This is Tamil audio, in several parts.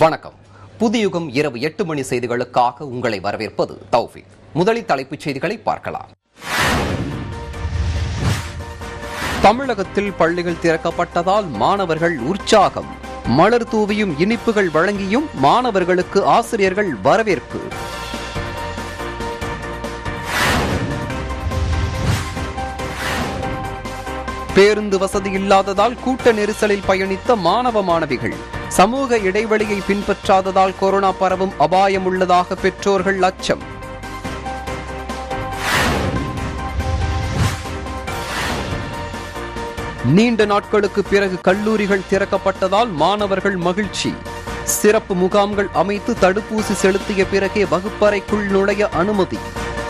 வணக்கம் புதியுகம் இரவு எட்டு மணி செய்திகளுக்காக உங்களை வரவேற்பது தௌஃபிக் முதலில் தலைப்புச் செய்திகளை பார்க்கலாம் தமிழகத்தில் பள்ளிகள் திறக்கப்பட்டதால் மாணவர்கள் உற்சாகம் மலர் தூவியும் இனிப்புகள் வழங்கியும் மாணவர்களுக்கு ஆசிரியர்கள் வரவேற்பு பேருந்து வசதி இல்லாததால் கூட்ட நெரிசலில் பயணித்த மாணவ மாணவிகள் சமூக இடைவெளியை பின்பற்றாததால் கொரோனா பரவும் அபாயம் உள்ளதாக பெற்றோர்கள் அச்சம் நீண்ட நாட்களுக்கு பிறகு கல்லூரிகள் திறக்கப்பட்டதால் மாணவர்கள் மகிழ்ச்சி சிறப்பு முகாம்கள் அமைத்து தடுப்பூசி செலுத்திய பிறகே வகுப்பறைக்குள் நுழைய அனுமதி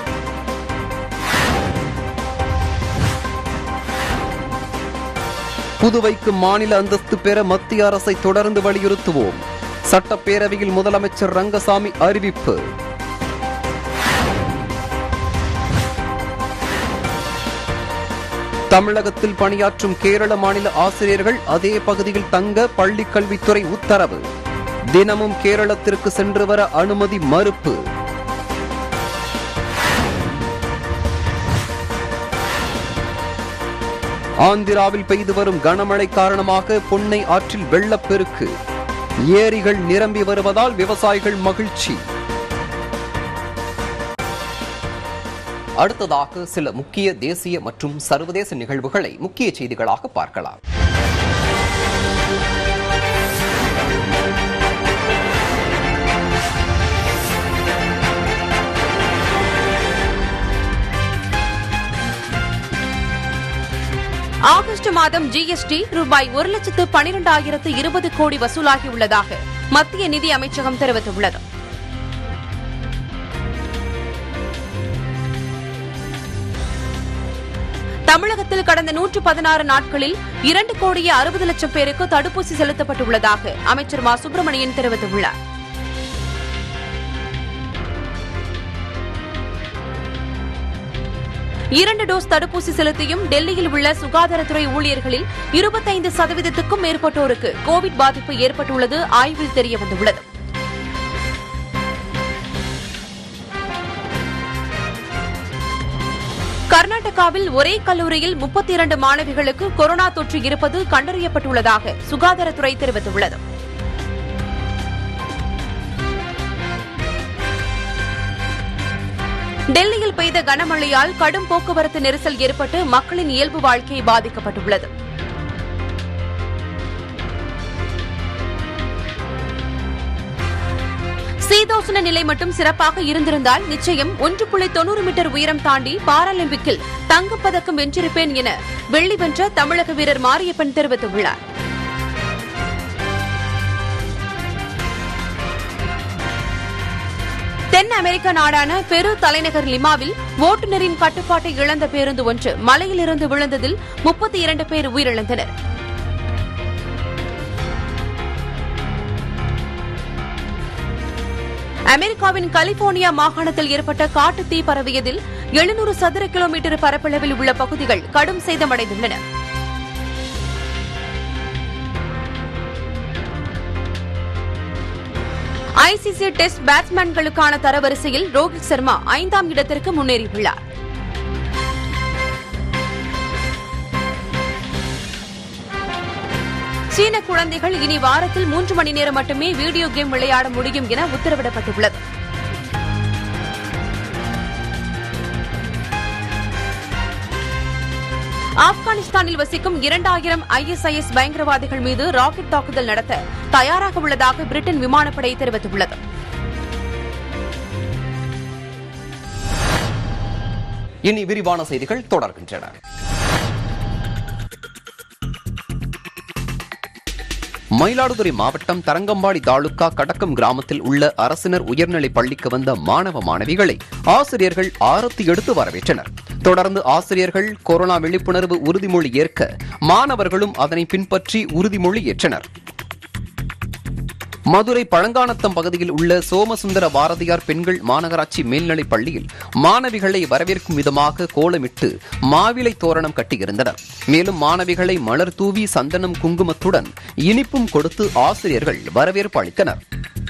புதுவைக்கு மாநில அந்தஸ்து பெற மத்திய அரசை தொடர்ந்து வலியுறுத்துவோம் சட்டப்பேரவையில் முதலமைச்சர் ரங்கசாமி அறிவிப்பு தமிழகத்தில் பணியாற்றும் கேரள மாநில ஆசிரியர்கள் அதே பகுதியில் தங்க பள்ளிக் கல்வித்துறை உத்தரவு தினமும் கேரளத்திற்கு சென்று வர அனுமதி மறுப்பு ஆந்திராவில் பெய்து வரும் கனமழை காரணமாக பொன்னை ஆற்றில் வெள்ளப்பெருக்கு ஏரிகள் நிரம்பி வருவதால் விவசாயிகள் மகிழ்ச்சி அடுத்ததாக சில முக்கிய தேசிய மற்றும் சர்வதேச நிகழ்வுகளை முக்கிய செய்திகளாக பார்க்கலாம் ஆகஸ்ட் மாதம் ஜிஎஸ்டி ரூபாய் ஒரு லட்சத்து பனிரெண்டாயிரத்து இருபது கோடி வசூலாகியுள்ளதாக மத்திய நிதி அமைச்சகம் தெரிவித்துள்ளது தமிழகத்தில் கடந்த நூற்று பதினாறு நாட்களில் இரண்டு கோடியே அறுபது லட்சம் பேருக்கு தடுப்பூசி செலுத்தப்பட்டுள்ளதாக அமைச்சர் மா சுப்பிரமணியன் தெரிவித்துள்ளார் இரண்டு டோஸ் தடுப்பூசி செலுத்தியும் டெல்லியில் உள்ள சுகாதாரத்துறை ஊழியர்களில் இருபத்தைந்து சதவீதத்துக்கும் மேற்பட்டோருக்கு கோவிட் பாதிப்பு ஏற்பட்டுள்ளது ஆய்வில் தெரியவந்துள்ளது கர்நாடகாவில் ஒரே கல்லூரியில் முப்பத்தி இரண்டு மாணவிகளுக்கு கொரோனா தொற்று இருப்பது கண்டறியப்பட்டுள்ளதாக சுகாதாரத்துறை தெரிவித்துள்ளது டெல்லியில் பெய்த கனமழையால் கடும் போக்குவரத்து நெரிசல் ஏற்பட்டு மக்களின் இயல்பு வாழ்க்கை பாதிக்கப்பட்டுள்ளது சீதோசன நிலை மட்டும் சிறப்பாக இருந்திருந்தால் நிச்சயம் ஒன்று புள்ளி தொண்ணூறு மீட்டர் உயரம் தாண்டி பாராலிம்பிக்கில் தங்கப்பதக்கம் வென்றிருப்பேன் என வெள்ளி வென்ற தமிழக வீரர் மாரியப்பன் தெரிவித்துள்ளார் தென் அமெரிக்க நாடான பெரு தலைநகர் லிமாவில் ஓட்டுநரின் கட்டுப்பாட்டை இழந்த பேருந்து ஒன்று மலையிலிருந்து விழுந்ததில் முப்பத்தி இரண்டு பேர் உயிரிழந்தனர் அமெரிக்காவின் கலிபோர்னியா மாகாணத்தில் ஏற்பட்ட காட்டு தீ பரவியதில் எழுநூறு சதுர கிலோமீட்டர் பரப்பளவில் உள்ள பகுதிகள் கடும் சேதமடைந்துள்ளன ஐசிசி டெஸ்ட் பேட்ஸ்மேன்களுக்கான தரவரிசையில் ரோஹித் சர்மா ஐந்தாம் இடத்திற்கு முன்னேறியுள்ளார் சீன குழந்தைகள் இனி வாரத்தில் மூன்று மணி நேரம் மட்டுமே வீடியோ கேம் விளையாட முடியும் என உத்தரவிடப்பட்டுள்ளது ஆப்கானிஸ்தானில் வசிக்கும் இரண்டாயிரம் ஐஎஸ்ஐஎஸ் பயங்கரவாதிகள் மீது ராக்கெட் தாக்குதல் நடத்த தயாராக உள்ளதாக பிரிட்டன் விமானப்படை தெரிவித்துள்ளது இனி விரிவான செய்திகள் தொடர்கின்றன மயிலாடுதுறை மாவட்டம் தரங்கம்பாடி தாலுகா கடக்கம் கிராமத்தில் உள்ள அரசினர் உயர்நிலைப் பள்ளிக்கு வந்த மாணவ மாணவிகளை ஆசிரியர்கள் ஆரத்தி எடுத்து வரவேற்றனர் தொடர்ந்து ஆசிரியர்கள் கொரோனா விழிப்புணர்வு உறுதிமொழி ஏற்க மாணவர்களும் அதனை பின்பற்றி உறுதிமொழி ஏற்றனர் மதுரை பழங்கானத்தம் பகுதியில் உள்ள சோமசுந்தர பாரதியார் பெண்கள் மாநகராட்சி மேல்நிலைப் பள்ளியில் மாணவிகளை வரவேற்கும் விதமாக கோலமிட்டு மாவிலை தோரணம் கட்டியிருந்தனர் மேலும் மாணவிகளை மலர் தூவி சந்தனம் குங்குமத்துடன் இனிப்பும் கொடுத்து ஆசிரியர்கள் வரவேற்பு அளித்தனர்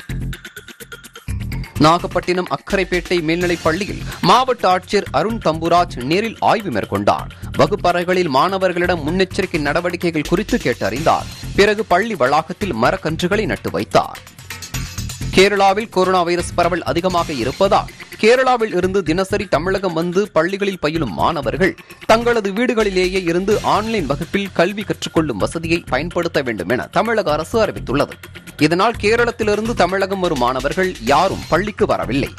நாகப்பட்டினம் அக்கரைப்பேட்டை மேல்நிலைப் பள்ளியில் மாவட்ட ஆட்சியர் அருண் தம்புராஜ் நேரில் ஆய்வு மேற்கொண்டார் வகுப்பறைகளில் மாணவர்களிடம் முன்னெச்சரிக்கை நடவடிக்கைகள் குறித்து கேட்டறிந்தார் பிறகு பள்ளி வளாகத்தில் மரக்கன்றுகளை நட்டு வைத்தார் கேரளாவில் கொரோனா வைரஸ் பரவல் அதிகமாக இருப்பதால் கேரளாவில் இருந்து தினசரி தமிழகம் வந்து பள்ளிகளில் பயிலும் மாணவர்கள் தங்களது வீடுகளிலேயே இருந்து ஆன்லைன் வகுப்பில் கல்வி கற்றுக்கொள்ளும் வசதியை பயன்படுத்த வேண்டும் என தமிழக அரசு அறிவித்துள்ளது இதனால் கேரளத்திலிருந்து தமிழகம் வரும் மாணவர்கள் யாரும் பள்ளிக்கு வரவில்லை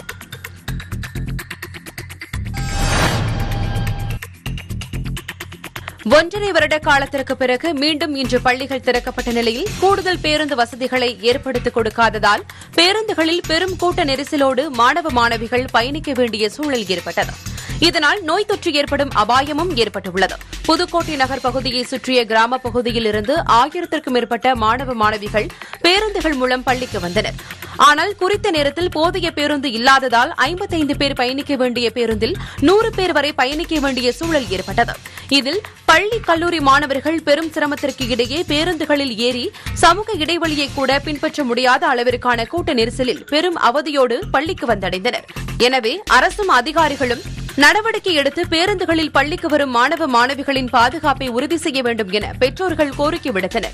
ஒன்றரை வருட காலத்திற்கு பிறகு மீண்டும் இன்று பள்ளிகள் திறக்கப்பட்ட நிலையில் கூடுதல் பேருந்து வசதிகளை ஏற்படுத்திக் கொடுக்காததால் பேருந்துகளில் பெரும் கூட்ட நெரிசலோடு மாணவ மாணவிகள் பயணிக்க வேண்டிய சூழல் ஏற்பட்டது இதனால் நோய் தொற்று ஏற்படும் அபாயமும் ஏற்பட்டுள்ளது புதுக்கோட்டை நகர் பகுதியை சுற்றிய கிராம பகுதியில் இருந்து ஆயிரத்திற்கும் மேற்பட்ட மாணவ மாணவிகள் பேருந்துகள் மூலம் பள்ளிக்கு வந்தனர் ஆனால் குறித்த நேரத்தில் போதிய பேருந்து இல்லாததால் ஐம்பத்தைந்து பேர் பயணிக்க வேண்டிய பேருந்தில் நூறு பேர் வரை பயணிக்க வேண்டிய சூழல் ஏற்பட்டது இதில் பள்ளி கல்லூரி மாணவர்கள் பெரும் சிரமத்திற்கு இடையே பேருந்துகளில் ஏறி சமூக இடைவெளியை கூட பின்பற்ற முடியாத அளவிற்கான கூட்ட நெரிசலில் பெரும் அவதியோடு பள்ளிக்கு வந்தடைந்தனர் எனவே அரசும் அதிகாரிகளும் நடவடிக்கை எடுத்து பேருந்துகளில் பள்ளிக்கு வரும் மாணவ மாணவிகளின் பாதுகாப்பை உறுதி செய்ய வேண்டும் என பெற்றோர்கள் கோரிக்கை விடுத்தனர்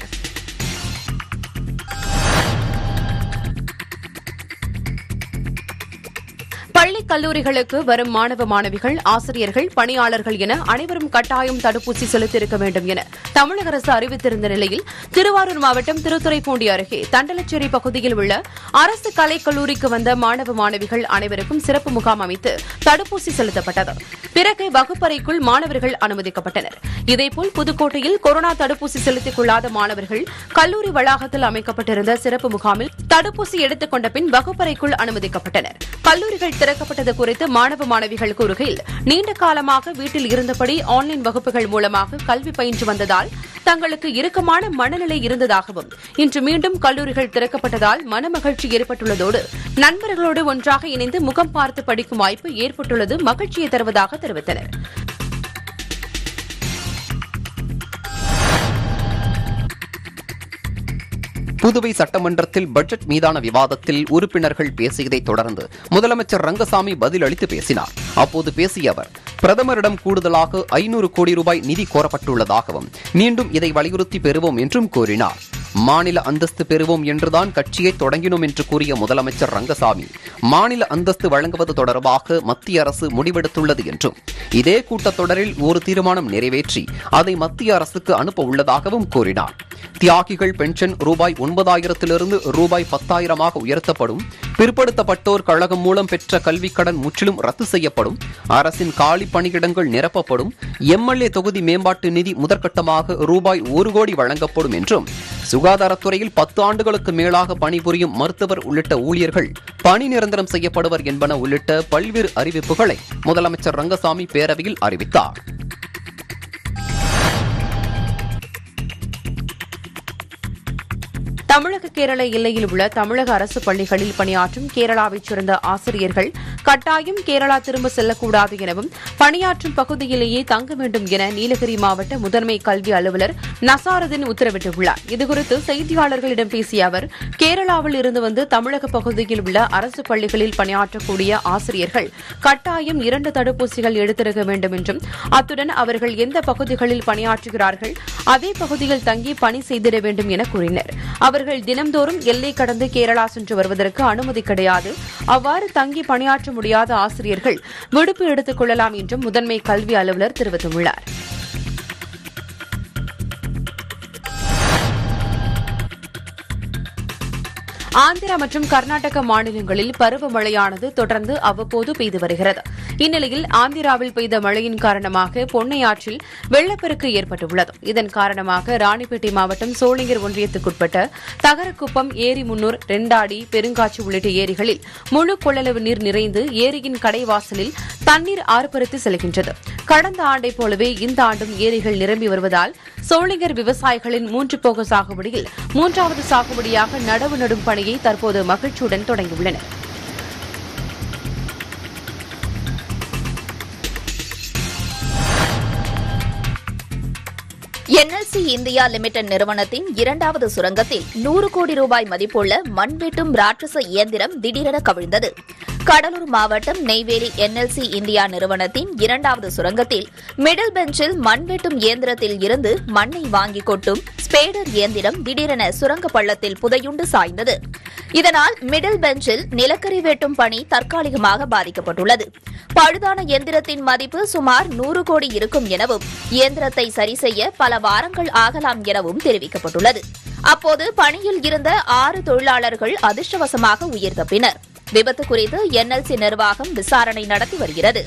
பள்ளி கல்லூரிகளுக்கு வரும் மாணவ மாணவிகள் ஆசிரியர்கள் பணியாளர்கள் என அனைவரும் கட்டாயம் தடுப்பூசி செலுத்தியிருக்க வேண்டும் என தமிழக அரசு அறிவித்திருந்த நிலையில் திருவாரூர் மாவட்டம் திருத்துறைப்பூண்டி அருகே தண்டலச்சேரி பகுதியில் உள்ள அரசு கலைக் கல்லூரிக்கு வந்த மாணவ மாணவிகள் அனைவருக்கும் சிறப்பு முகாம் அமைத்து தடுப்பூசி செலுத்தப்பட்டது பிறகு வகுப்பறைக்குள் மாணவர்கள் அனுமதிக்கப்பட்டனர் இதேபோல் புதுக்கோட்டையில் கொரோனா தடுப்பூசி செலுத்திக் கொள்ளாத மாணவர்கள் கல்லூரி வளாகத்தில் அமைக்கப்பட்டிருந்த சிறப்பு முகாமில் தடுப்பூசி எடுத்துக் கொண்ட பின் வகுப்பறைக்குள் அனுமதிக்கப்பட்டனர் கல்லூரிகள் திறக்கப்பட்டது குறித்து மாணவ மாணவிகள் கூறுகையில் நீண்ட காலமாக வீட்டில் இருந்தபடி ஆன்லைன் வகுப்புகள் மூலமாக கல்வி பயின்று வந்ததால் தங்களுக்கு இறுக்கமான மனநிலை இருந்ததாகவும் இன்று மீண்டும் கல்லூரிகள் திறக்கப்பட்டதால் மனமகிழ்ச்சி ஏற்பட்டுள்ளதோடு நண்பர்களோடு ஒன்றாக இணைந்து முகம் பார்த்து படிக்கும் வாய்ப்பு ஏற்பட்டுள்ளது மகிழ்ச்சியை தருவதாக தெரிவித்தனர் புதுவை சட்டமன்றத்தில் பட்ஜெட் மீதான விவாதத்தில் உறுப்பினர்கள் பேசியதைத் தொடர்ந்து முதலமைச்சர் ரங்கசாமி பதிலளித்து பேசினார் அப்போது பேசிய அவர் பிரதமரிடம் கூடுதலாக ஐநூறு கோடி ரூபாய் நிதி கோரப்பட்டுள்ளதாகவும் மீண்டும் இதை வலியுறுத்தி பெறுவோம் என்றும் கூறினார் மாநில அந்தஸ்து பெறுவோம் என்றுதான் கட்சியை தொடங்கினோம் என்று கூறிய முதலமைச்சர் ரங்கசாமி மாநில அந்தஸ்து வழங்குவது தொடர்பாக மத்திய அரசு முடிவெடுத்துள்ளது என்றும் இதே கூட்டத்தொடரில் ஒரு தீர்மானம் நிறைவேற்றி அதை மத்திய அரசுக்கு அனுப்ப உள்ளதாகவும் கூறினார் தியாகிகள் பென்ஷன் ரூபாய் ஒன்பதாயிரத்திலிருந்து ரூபாய் பத்தாயிரமாக உயர்த்தப்படும் பிற்படுத்தப்பட்டோர் கழகம் மூலம் பெற்ற கல்விக் கடன் முற்றிலும் ரத்து செய்யப்படும் அரசின் காலி பணியிடங்கள் நிரப்பப்படும் எம்எல்ஏ தொகுதி மேம்பாட்டு நிதி முதற்கட்டமாக ரூபாய் ஒரு கோடி வழங்கப்படும் என்றும் சுகாதாரத்துறையில் பத்து ஆண்டுகளுக்கு மேலாக பணிபுரியும் மருத்துவர் உள்ளிட்ட ஊழியர்கள் பணி நிரந்தரம் செய்யப்படுவர் என்பன உள்ளிட்ட பல்வேறு அறிவிப்புகளை முதலமைச்சர் ரங்கசாமி பேரவையில் அறிவித்தார் தமிழக கேரள எல்லையில் உள்ள தமிழக அரசு பள்ளிகளில் பணியாற்றும் கேரளாவைச் சேர்ந்த ஆசிரியர்கள் கட்டாயம் கேரளா திரும்ப செல்லக்கூடாது எனவும் பணியாற்றும் பகுதியிலேயே தங்க வேண்டும் என நீலகிரி மாவட்ட முதன்மை கல்வி அலுவலர் நசாருதீன் உத்தரவிட்டுள்ளார் இதுகுறித்து செய்தியாளர்களிடம் பேசிய அவர் கேரளாவில் இருந்து வந்து தமிழக பகுதியில் உள்ள அரசு பள்ளிகளில் பணியாற்றக்கூடிய ஆசிரியர்கள் கட்டாயம் இரண்டு தடுப்பூசிகள் எடுத்திருக்க வேண்டும் என்றும் அத்துடன் அவர்கள் எந்த பகுதிகளில் பணியாற்றுகிறார்கள் அதே பகுதியில் தங்கி பணி செய்திட வேண்டும் என கூறினர் அவர்கள் தினம்தோறும் எல்லை கடந்து கேரளா சென்று வருவதற்கு அனுமதி கிடையாது அவ்வாறு தங்கி பணியாற்ற முடியாத ஆசிரியர்கள் விடுப்பு எடுத்துக் கொள்ளலாம் என்றும் முதன்மை கல்வி அலுவலர் தெரிவித்துள்ளார் ஆந்திரா மற்றும் கர்நாடக மாநிலங்களில் பருவமழையானது தொடர்ந்து அவ்வப்போது பெய்து வருகிறது இந்நிலையில் ஆந்திராவில் பெய்த மழையின் காரணமாக பொன்னையாற்றில் வெள்ளப்பெருக்கு ஏற்பட்டுள்ளது இதன் காரணமாக ராணிப்பேட்டை மாவட்டம் சோளிங்கர் ஒன்றியத்துக்குட்பட்ட தகரக்குப்பம் ஏரிமுன்னூர் ரெண்டாடி பெருங்காட்சி உள்ளிட்ட ஏரிகளில் முழு கொள்ளளவு நீர் நிறைந்து ஏரியின் கடைவாசலில் தண்ணீர் ஆர்ப்பரித்து செல்கின்றது கடந்த ஆண்டைப் போலவே இந்த ஆண்டும் ஏரிகள் நிரம்பி வருவதால் சோளிங்கர் விவசாயிகளின் மூன்று போக சாகுபடியில் மூன்றாவது சாகுபடியாக நடவு நடும் பணியை தற்போது மகிழ்ச்சியுடன் தொடங்கியுள்ளனர் என்எல்சி இந்தியா லிமிடெட் நிறுவனத்தின் இரண்டாவது சுரங்கத்தில் நூறு கோடி ரூபாய் மதிப்புள்ள மண்வெட்டும் ராட்சச இயந்திரம் திடீரென கவிழ்ந்தது கடலூர் மாவட்டம் நெய்வேலி என்எல்சி இந்தியா நிறுவனத்தின் இரண்டாவது சுரங்கத்தில் மிடில் பெஞ்சில் மண்வெட்டும் இயந்திரத்தில் இருந்து மண்ணை வாங்கி கொட்டும் ஸ்பேடர் இயந்திரம் திடீரென சுரங்க பள்ளத்தில் புதையுண்டு சாய்ந்தது இதனால் மிடில் பெஞ்சில் நிலக்கரி வெட்டும் பணி தற்காலிகமாக பாதிக்கப்பட்டுள்ளது பழுதான இயந்திரத்தின் மதிப்பு சுமார் நூறு கோடி இருக்கும் எனவும் இயந்திரத்தை சரி செய்ய பல வாரங்கள் ஆகலாம் எனவும் தெரிவிக்கப்பட்டுள்ளது அப்போது பணியில் இருந்த ஆறு தொழிலாளர்கள் அதிர்ஷ்டவசமாக உயிர் தப்பினர் விபத்து குறித்து என்எல்சி நிர்வாகம் விசாரணை நடத்தி வருகிறது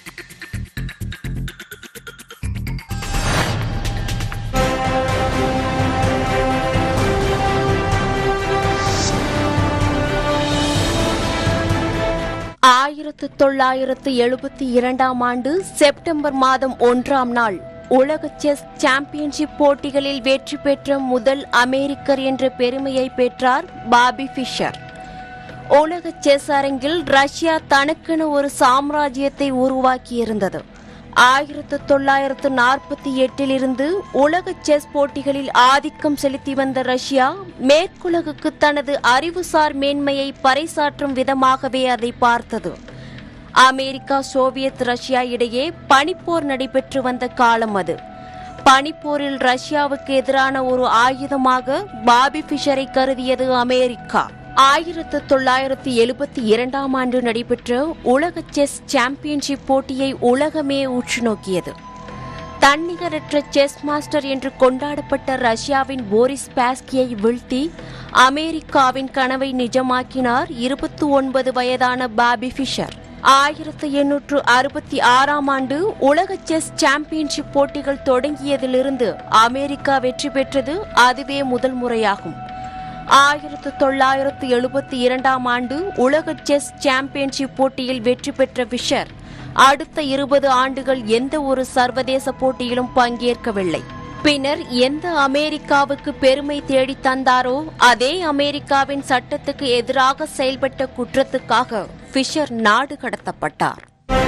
ஆயிரத்து தொள்ளாயிரத்து எழுபத்தி இரண்டாம் ஆண்டு செப்டம்பர் மாதம் ஒன்றாம் நாள் உலக செஸ் சாம்பியன்ஷிப் போட்டிகளில் வெற்றி பெற்ற முதல் அமெரிக்கர் என்ற பெருமையை பெற்றார் பாபி ஃபிஷர் உலக செஸ் அரங்கில் ரஷ்யா தனக்கென ஒரு சாம்ராஜ்யத்தை உருவாக்கியிருந்தது ஆயிரத்து தொள்ளாயிரத்து நாற்பத்தி எட்டிலிருந்து உலக செஸ் போட்டிகளில் ஆதிக்கம் செலுத்தி வந்த ரஷ்யா மேற்குலகுக்கு தனது அறிவுசார் மேன்மையை பறைசாற்றும் விதமாகவே அதை பார்த்தது அமெரிக்கா சோவியத் ரஷ்யா இடையே பனிப்போர் நடைபெற்று வந்த காலம் அது பனிப்போரில் ரஷ்யாவுக்கு எதிரான ஒரு ஆயுதமாக பாபி ஃபிஷரை கருதியது அமெரிக்கா ஆயிரத்து தொள்ளாயிரத்து எழுபத்தி இரண்டாம் ஆண்டு நடைபெற்ற உலக செஸ் சாம்பியன்ஷிப் போட்டியை உலகமே உற்று நோக்கியது தன்னிகரற்ற செஸ் மாஸ்டர் என்று கொண்டாடப்பட்ட ரஷ்யாவின் போரிஸ் பாஸ்கியை வீழ்த்தி அமெரிக்காவின் கனவை நிஜமாக்கினார் இருபத்தி ஒன்பது வயதான பாபி ஃபிஷர் ஆயிரத்து எண்ணூற்று அறுபத்தி ஆறாம் ஆண்டு உலக செஸ் சாம்பியன்ஷிப் போட்டிகள் தொடங்கியதிலிருந்து அமெரிக்கா வெற்றி பெற்றது அதுவே முதல் முறையாகும் ஆயிரத்து தொள்ளாயிரத்து எழுபத்தி இரண்டாம் ஆண்டு உலக செஸ் சாம்பியன்ஷிப் போட்டியில் வெற்றி பெற்ற ஃபிஷர் அடுத்த இருபது ஆண்டுகள் எந்த ஒரு சர்வதேச போட்டியிலும் பங்கேற்கவில்லை பின்னர் எந்த அமெரிக்காவுக்கு பெருமை தேடி தந்தாரோ அதே அமெரிக்காவின் சட்டத்துக்கு எதிராக செயல்பட்ட குற்றத்துக்காக ஃபிஷர் நாடு கடத்தப்பட்டார்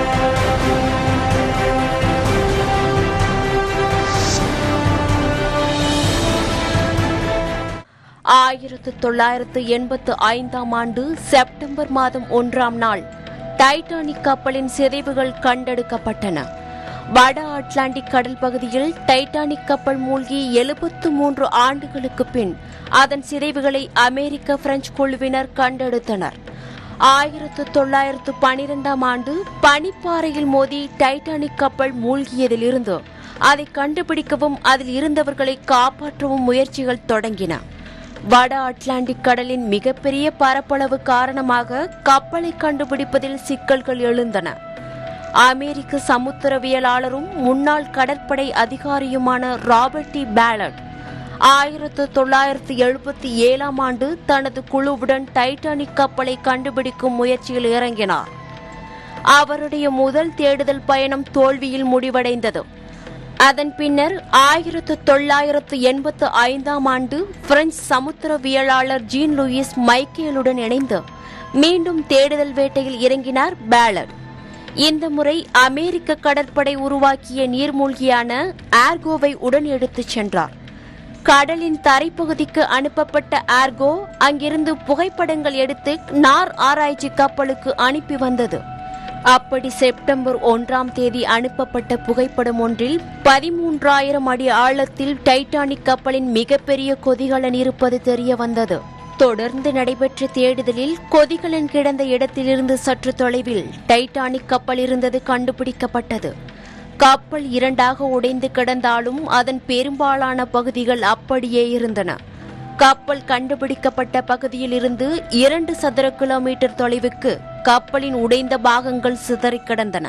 ஆயிரத்து தொள்ளாயிரத்து எண்பத்து ஐந்தாம் ஆண்டு செப்டம்பர் மாதம் ஒன்றாம் நாள் டைட்டானிக் கப்பலின் சிதைவுகள் கண்டெடுக்கப்பட்டன வட அட்லாண்டிக் கடல் பகுதியில் டைட்டானிக் கப்பல் மூழ்கி எழுபத்து மூன்று ஆண்டுகளுக்கு பின் அதன் சிதைவுகளை அமெரிக்க பிரெஞ்சு குழுவினர் கண்டெடுத்தனர் ஆயிரத்து தொள்ளாயிரத்து பனிரெண்டாம் ஆண்டு பனிப்பாறையில் மோதி டைட்டானிக் கப்பல் மூழ்கியதிலிருந்து அதை கண்டுபிடிக்கவும் அதில் இருந்தவர்களை காப்பாற்றவும் முயற்சிகள் தொடங்கின வட அட்லாண்டிக் கடலின் மிகப்பெரிய பரப்பளவு காரணமாக கப்பலை கண்டுபிடிப்பதில் சிக்கல்கள் எழுந்தன அமெரிக்க சமுத்திரவியலாளரும் முன்னாள் கடற்படை அதிகாரியுமான ராபர்ட் டி பேலட் ஆயிரத்து தொள்ளாயிரத்து எழுபத்தி ஏழாம் ஆண்டு தனது குழுவுடன் டைட்டானிக் கப்பலை கண்டுபிடிக்கும் முயற்சியில் இறங்கினார் அவருடைய முதல் தேடுதல் பயணம் தோல்வியில் முடிவடைந்தது அதன் பின்னர் ஆயிரத்து தொள்ளாயிரத்து எண்பத்து ஐந்தாம் ஆண்டு பிரெஞ்சு சமுத்திரவியலாளர் ஜீன் லூயிஸ் மைக்கேலுடன் இணைந்து மீண்டும் தேடுதல் வேட்டையில் இறங்கினார் பேலட் இந்த முறை அமெரிக்க கடற்படை உருவாக்கிய நீர்மூழ்கியான ஆர்கோவை உடன் எடுத்துச் சென்றார் கடலின் தரைப்பகுதிக்கு அனுப்பப்பட்ட ஆர்கோ அங்கிருந்து புகைப்படங்கள் எடுத்து நார் ஆராய்ச்சி கப்பலுக்கு அனுப்பி வந்தது அப்படி செப்டம்பர் ஒன்றாம் தேதி அனுப்பப்பட்ட புகைப்படம் ஒன்றில் பதிமூன்றாயிரம் அடி ஆழத்தில் டைட்டானிக் கப்பலின் மிகப்பெரிய கொதிகலன் இருப்பது தெரிய வந்தது தொடர்ந்து நடைபெற்ற தேடுதலில் கொதிகலன் கிடந்த இடத்திலிருந்து சற்று தொலைவில் டைட்டானிக் கப்பல் இருந்தது கண்டுபிடிக்கப்பட்டது கப்பல் இரண்டாக உடைந்து கிடந்தாலும் அதன் பெரும்பாலான பகுதிகள் அப்படியே இருந்தன கப்பல் கண்டுபிடிக்கப்பட்ட பகுதியில் இருந்து இரண்டு சதுர கிலோமீட்டர் தொலைவுக்கு கப்பலின் உடைந்த பாகங்கள் சிதறிக் கிடந்தன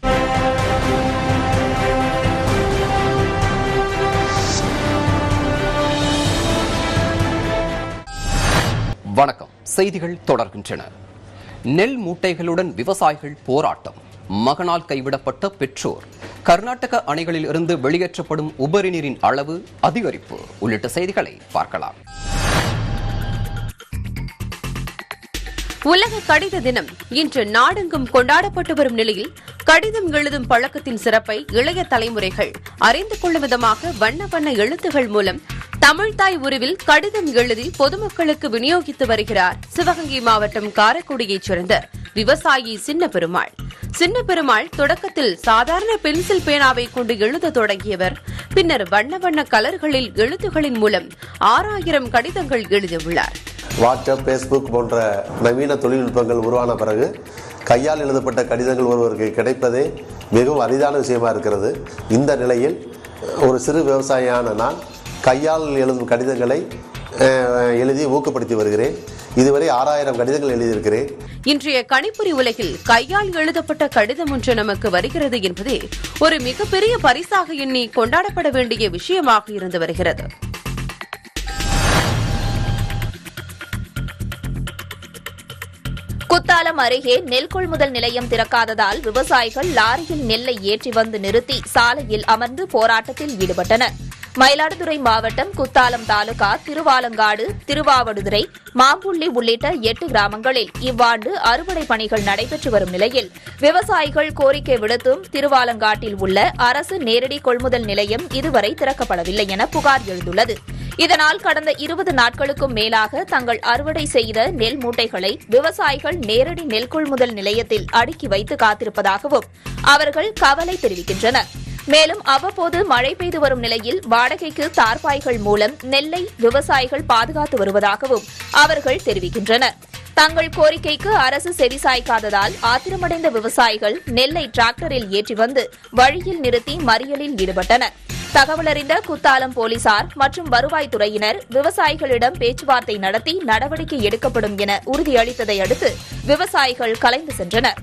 வணக்கம் செய்திகள் தொடர்கின்றன நெல் மூட்டைகளுடன் விவசாயிகள் போராட்டம் மகனால் கைவிடப்பட்ட பெற்றோர் கர்நாடக அணைகளில் இருந்து வெளியேற்றப்படும் உபரி நீரின் அளவு அதிகரிப்பு உள்ளிட்ட செய்திகளை பார்க்கலாம் உலக கடித தினம் இன்று நாடெங்கும் கொண்டாடப்பட்டு வரும் நிலையில் கடிதம் எழுதும் பழக்கத்தின் சிறப்பை இளைய தலைமுறைகள் அறிந்து கொள்ளும் விதமாக வண்ண வண்ண எழுத்துகள் மூலம் தமிழ்தாய் உருவில் கடிதம் எழுதி பொதுமக்களுக்கு விநியோகித்து வருகிறார் சிவகங்கை மாவட்டம் காரைக்குடியைச் சேர்ந்த விவசாயி சின்ன பெருமாள் சின்ன பெருமாள் தொடக்கத்தில் சாதாரண பென்சில் பேனாவை கொண்டு எழுத தொடங்கியவர் பின்னர் வண்ண வண்ண கலர்களில் எழுத்துகளின் மூலம் ஆறாயிரம் கடிதங்கள் எழுதியுள்ளார் வாட்ஸ்அப் ஃபேஸ்புக் போன்ற நவீன தொழில்நுட்பங்கள் உருவான பிறகு கையால் எழுதப்பட்ட கடிதங்கள் ஒருவருக்கு கிடைப்பதே மிகவும் அரிதான விஷயமா இருக்கிறது இந்த நிலையில் ஒரு சிறு விவசாயியான நான் கையால் எழுதும் கடிதங்களை அஹ், எழுதி ஊக்கப்படுத்தி வருகிறேன் இதுவரை ஆறாயிரம் கடிதங்கள் எழுதியிருக்கிறேன் இன்றைய கணிப்பொறி உலகில் கையால் எழுதப்பட்ட கடிதம் ஒன்று நமக்கு வருகிறது என்பதே ஒரு மிகப்பெரிய பரிசாக எண்ணி கொண்டாடப்பட வேண்டிய விஷயமாக இருந்து வருகிறது குத்தாலம் அருகே நெல் கொள்முதல் நிலையம் திறக்காததால் விவசாயிகள் லாரியில் நெல்லை ஏற்றி வந்து நிறுத்தி சாலையில் அமர்ந்து போராட்டத்தில் ஈடுபட்டனர் மயிலாடுதுறை மாவட்டம் குத்தாலம் தாலுகா திருவாலங்காடு திருவாவடுதுறை மாம்புள்ளி உள்ளிட்ட எட்டு கிராமங்களில் இவ்வாண்டு அறுவடை பணிகள் நடைபெற்று வரும் நிலையில் விவசாயிகள் கோரிக்கை விடுத்தும் திருவாலங்காட்டில் உள்ள அரசு நேரடி கொள்முதல் நிலையம் இதுவரை திறக்கப்படவில்லை என புகார் எழுந்துள்ளது இதனால் கடந்த இருபது நாட்களுக்கும் மேலாக தங்கள் அறுவடை செய்த நெல் மூட்டைகளை விவசாயிகள் நேரடி நெல் கொள்முதல் நிலையத்தில் அடுக்கி வைத்து காத்திருப்பதாகவும் அவர்கள் கவலை தெரிவிக்கின்றனர் மேலும் அவ்வப்போது மழை பெய்து வரும் நிலையில் வாடகைக்கு தார்பாய்கள் மூலம் நெல்லை விவசாயிகள் பாதுகாத்து வருவதாகவும் அவர்கள் தெரிவிக்கின்றனர் தங்கள் கோரிக்கைக்கு அரசு செவிசாய்க்காததால் ஆத்திரமடைந்த விவசாயிகள் நெல்லை டிராக்டரில் ஏற்றி வந்து வழியில் நிறுத்தி மறியலில் ஈடுபட்டனர் தகவலறிந்த குத்தாலம் போலீசார் மற்றும் வருவாய்த்துறையினர் விவசாயிகளிடம் பேச்சுவார்த்தை நடத்தி நடவடிக்கை எடுக்கப்படும் என உறுதியளித்ததை அடுத்து விவசாயிகள் கலைந்து சென்றனர்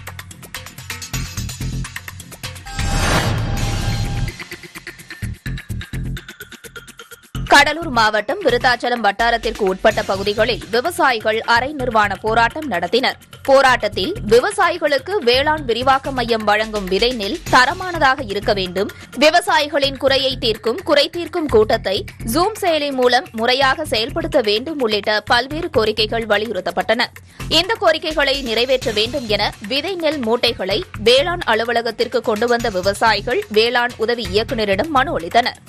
கடலூர் மாவட்டம் விருத்தாச்சலம் வட்டாரத்திற்கு உட்பட்ட பகுதிகளில் விவசாயிகள் அரை நிர்வாண போராட்டம் நடத்தினர் போராட்டத்தில் விவசாயிகளுக்கு வேளாண் விரிவாக்க மையம் வழங்கும் விதை நெல் தரமானதாக இருக்க வேண்டும் விவசாயிகளின் குறையை தீர்க்கும் குறை தீர்க்கும் கூட்டத்தை ஜூம் செயலி மூலம் முறையாக செயல்படுத்த வேண்டும் உள்ளிட்ட பல்வேறு கோரிக்கைகள் வலியுறுத்தப்பட்டன இந்த கோரிக்கைகளை நிறைவேற்ற வேண்டும் என விதை நெல் மூட்டைகளை வேளாண் அலுவலகத்திற்கு கொண்டு வந்த விவசாயிகள் வேளாண் உதவி இயக்குநரிடம் மனு அளித்தனர்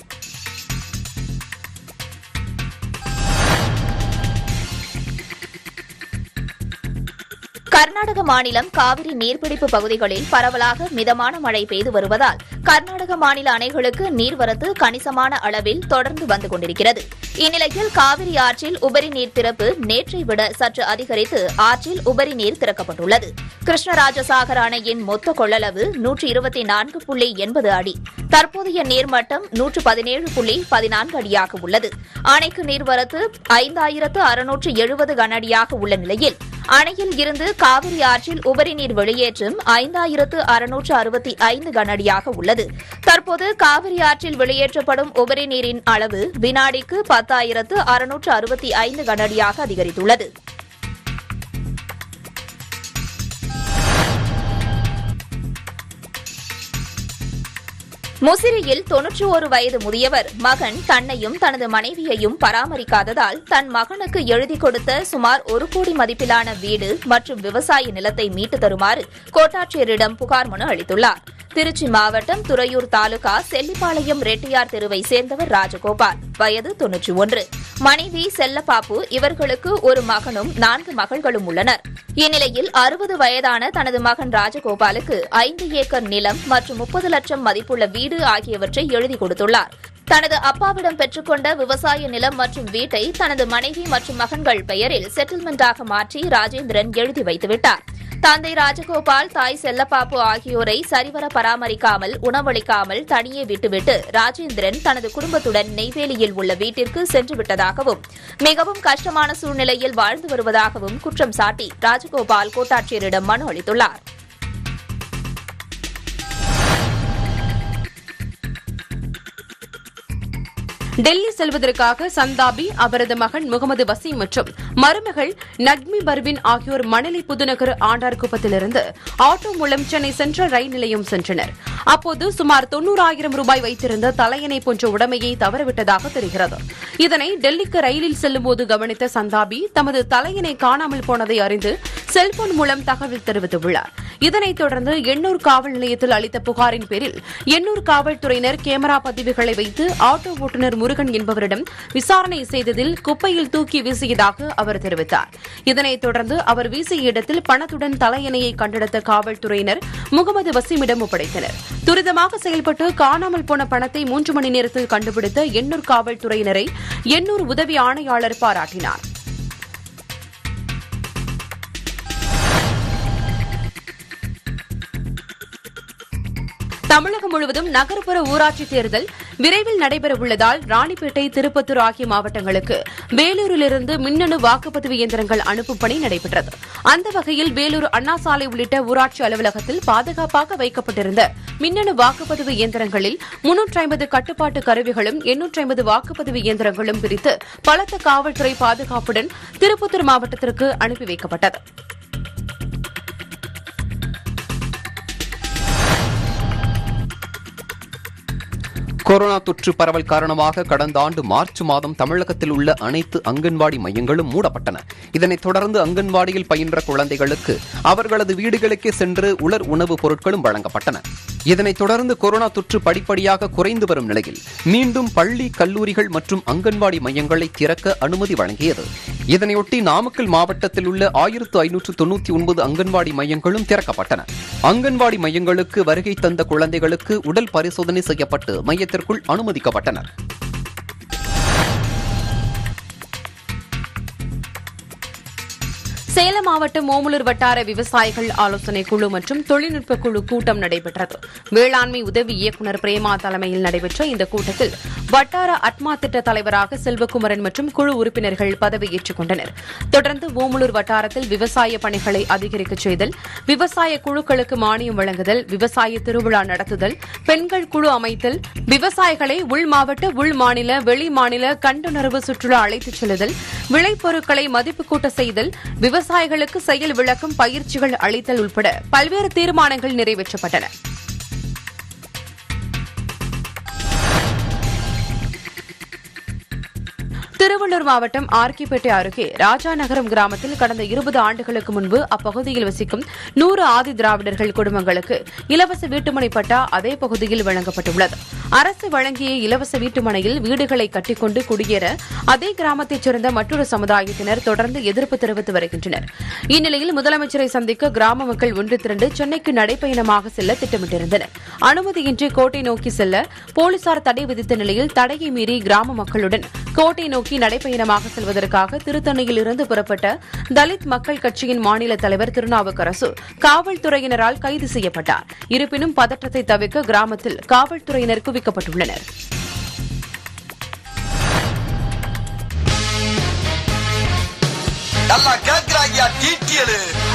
கர்நாடக மாநிலம் காவிரி நீர்பிடிப்பு பகுதிகளில் பரவலாக மிதமான மழை பெய்து வருவதால் கர்நாடக மாநில அணைகளுக்கு நீர்வரத்து கணிசமான அளவில் தொடர்ந்து வந்து கொண்டிருக்கிறது இந்நிலையில் காவிரி ஆற்றில் உபரி நீர் திறப்பு நேற்றை விட சற்று அதிகரித்து ஆற்றில் உபரி நீர் திறக்கப்பட்டுள்ளது கிருஷ்ணராஜசாகர் அணையின் மொத்த கொள்ளளவு நூற்று இருபத்தி நான்கு புள்ளி எண்பது அடி தற்போதைய நீர்மட்டம் நூற்று பதினேழு புள்ளி பதினான்கு அடியாக உள்ளது அணைக்கு நீர்வரத்து ஐந்தாயிரத்து அறுநூற்று எழுபது கனஅடியாக உள்ள நிலையில் அணையில் இருந்து காவிரி ஆற்றில் உபரி நீர் வெளியேற்றம் ஐந்தாயிரத்து அறுநூற்று அறுபத்தி ஐந்து கனஅடியாக உள்ளது தற்போது காவிரி ஆற்றில் வெளியேற்றப்படும் உபரி நீரின் அளவு வினாடிக்கு பத்தாயிரத்து அறுநூற்று அறுபத்தி ஐந்து கனஅடியாக அதிகரித்துள்ளது முசிறியில் தொன்னூற்றி ஒரு வயது முதியவர் மகன் தன்னையும் தனது மனைவியையும் பராமரிக்காததால் தன் மகனுக்கு எழுதி கொடுத்த சுமார் ஒரு கோடி மதிப்பிலான வீடு மற்றும் விவசாய நிலத்தை மீட்டு தருமாறு கோட்டாட்சியரிடம் புகார் மனு அளித்துள்ளார் திருச்சி மாவட்டம் துறையூர் தாலுகா செல்லிப்பாளையம் ரெட்டியார் தெருவை சேர்ந்தவர் ராஜகோபால் வயது தொன்னூற்றி ஒன்று மனைவி செல்லப்பாப்பு இவர்களுக்கு ஒரு மகனும் நான்கு மகள்களும் உள்ளனர் இந்நிலையில் அறுபது வயதான தனது மகன் ராஜகோபாலுக்கு ஐந்து ஏக்கர் நிலம் மற்றும் முப்பது லட்சம் மதிப்புள்ள வீடு ஆகியவற்றை எழுதி கொடுத்துள்ளார் தனது அப்பாவிடம் பெற்றுக்கொண்ட விவசாய நிலம் மற்றும் வீட்டை தனது மனைவி மற்றும் மகன்கள் பெயரில் செட்டில்மெண்டாக மாற்றி ராஜேந்திரன் எழுதி வைத்துவிட்டார் தந்தை ராஜகோபால் தாய் செல்லப்பாப்பு ஆகியோரை சரிவர பராமரிக்காமல் உணவளிக்காமல் தனியே விட்டுவிட்டு ராஜேந்திரன் தனது குடும்பத்துடன் நெய்வேலியில் உள்ள வீட்டிற்கு சென்று விட்டதாகவும் மிகவும் கஷ்டமான சூழ்நிலையில் வாழ்ந்து வருவதாகவும் குற்றம் சாட்டி ராஜகோபால் கோட்டாட்சியரிடம் மனு அளித்துள்ளார் டெல்லி செல்வதற்காக சந்தாபி அவரது மகன் முகமது வசீம் மற்றும் மருமகள் நக்மி பர்வின் ஆகியோர் மணலி புதுநகர் ஆண்டார்குப்பத்திலிருந்து ஆட்டோ மூலம் சென்னை சென்ட்ரல் ரயில் நிலையம் சென்றனர் அப்போது சுமார் தொன்னூறாயிரம் ரூபாய் வைத்திருந்த தலையணை போன்ற உடைமையை தவறவிட்டதாக தெரிகிறது இதனை டெல்லிக்கு ரயிலில் செல்லும்போது கவனித்த சந்தாபி தமது தலையணை காணாமல் போனதை அறிந்து செல்போன் மூலம் தகவல் தெரிவித்துள்ளார் இதனைத் தொடர்ந்து எண்ணூர் காவல் நிலையத்தில் அளித்த புகாரின் பேரில் எண்ணூர் காவல்துறையினர் கேமரா பதிவுகளை வைத்து ஆட்டோ ஓட்டுநர் முருகன் என்பவரிடம் விசாரணை செய்ததில் குப்பையில் தூக்கி வீசியதாக அவர் தெரிவித்தார் இதனைத் தொடர்ந்து அவர் வீசிய இடத்தில் பணத்துடன் தலையணையை கண்டெடுத்த காவல்துறையினர் முகமது வசீமிடம் ஒப்படைத்தனர் துரிதமாக செயல்பட்டு காணாமல் போன பணத்தை மூன்று மணி நேரத்தில் கண்டுபிடித்த எண்ணூர் காவல்துறையினரை எண்ணூர் உதவி ஆணையாளர் பாராட்டினார் தமிழகம் முழுவதும் நகர்ப்புற ஊராட்சி தேர்தல் விரைவில் நடைபெறவுள்ளதால் ராணிப்பேட்டை திருப்பத்தூர் ஆகிய மாவட்டங்களுக்கு வேலூரிலிருந்து மின்னணு வாக்குப்பதிவு இயந்திரங்கள் அனுப்பும் பணி நடைபெற்றது அந்த வகையில் வேலூர் அண்ணா சாலை உள்ளிட்ட ஊராட்சி அலுவலகத்தில் பாதுகாப்பாக வைக்கப்பட்டிருந்த மின்னணு வாக்குப்பதிவு இயந்திரங்களில் முன்னூற்றி ஐம்பது கட்டுப்பாட்டு கருவிகளும் எண்ணூற்றி ஐம்பது வாக்குப்பதிவு இயந்திரங்களும் பிரித்து பலத்த காவல்துறை பாதுகாப்புடன் திருப்பத்தூர் மாவட்டத்திற்கு அனுப்பி வைக்கப்பட்டது கொரோனா தொற்று பரவல் காரணமாக கடந்த ஆண்டு மார்ச் மாதம் தமிழகத்தில் உள்ள அனைத்து அங்கன்வாடி மையங்களும் மூடப்பட்டன இதனைத் தொடர்ந்து அங்கன்வாடியில் பயின்ற குழந்தைகளுக்கு அவர்களது வீடுகளுக்கே சென்று உலர் உணவுப் பொருட்களும் வழங்கப்பட்டன இதனைத் தொடர்ந்து கொரோனா தொற்று படிப்படியாக குறைந்து வரும் நிலையில் மீண்டும் பள்ளி கல்லூரிகள் மற்றும் அங்கன்வாடி மையங்களை திறக்க அனுமதி வழங்கியது இதனையொட்டி நாமக்கல் மாவட்டத்தில் உள்ள ஆயிரத்து ஐநூற்று தொன்னூத்தி ஒன்பது அங்கன்வாடி மையங்களும் திறக்கப்பட்டன அங்கன்வாடி மையங்களுக்கு வருகை தந்த குழந்தைகளுக்கு உடல் பரிசோதனை செய்யப்பட்டு மையத்திற்குள் அனுமதிக்கப்பட்டனர் சேலம் மாவட்டம் ஓமலூர் வட்டார விவசாயிகள் ஆலோசனை குழு மற்றும் தொழில்நுட்ப குழு கூட்டம் நடைபெற்றது வேளாண்மை உதவி இயக்குநர் பிரேமா தலைமையில் நடைபெற்ற இந்த கூட்டத்தில் வட்டார அட்மா திட்ட தலைவராக செல்வகுமரன் மற்றும் குழு உறுப்பினர்கள் பதவியேற்றுக் கொண்டனர் தொடர்ந்து ஓமலூர் வட்டாரத்தில் விவசாய பணிகளை அதிகரிக்க செய்தல் விவசாய குழுக்களுக்கு மானியம் வழங்குதல் விவசாய திருவிழா நடத்துதல் பெண்கள் குழு அமைத்தல் விவசாயிகளை உள் மாவட்ட உள் மாநில வெளி மாநில கண்டுணர்வு சுற்றுலா அழைத்துச் செல்லுதல் விளைபொருட்களை மதிப்பு கூட்ட செய்தல் விவசாயிகளுக்கு செயல் விளக்கம் பயிற்சிகள் அளித்தல் உட்பட பல்வேறு தீர்மானங்கள் நிறைவேற்றப்பட்டன திருவள்ளூர் மாவட்டம் ஆர்கிப்பேட்டை அருகே ராஜாநகரம் கிராமத்தில் கடந்த இருபது ஆண்டுகளுக்கு முன்பு அப்பகுதியில் வசிக்கும் நூறு ஆதி திராவிடர்கள் குடும்பங்களுக்கு இலவச வீட்டுமனை பட்டா அதே பகுதியில் வழங்கப்பட்டுள்ளது அரசு வழங்கிய இலவச வீட்டுமனையில் வீடுகளை கட்டிக்கொண்டு குடியேற அதே கிராமத்தைச் சேர்ந்த மற்றொரு சமுதாயத்தினர் தொடர்ந்து எதிர்ப்பு தெரிவித்து வருகின்றனர் இந்நிலையில் முதலமைச்சரை சந்திக்க கிராம மக்கள் ஒன்று திரண்டு சென்னைக்கு நடைப்பயணமாக செல்ல திட்டமிட்டிருந்தனர் அனுமதியின்றி கோட்டை நோக்கி செல்ல போலீசார் தடை விதித்த நிலையில் தடையை மீறி கிராம மக்களுடன் கோட்டை நோக்கி நடைப்பயணமாக செல்வதற்காக திருத்தணியில் இருந்து புறப்பட்ட தலித் மக்கள் கட்சியின் மாநில தலைவர் திருநாவுக்கரசு காவல்துறையினரால் கைது செய்யப்பட்டார் இருப்பினும் பதற்றத்தை தவிர்க்க கிராமத்தில் காவல்துறையினர் குவிக்கப்பட்டுள்ளனர் நல்லா கேக்குறாங்க டீட்டியலு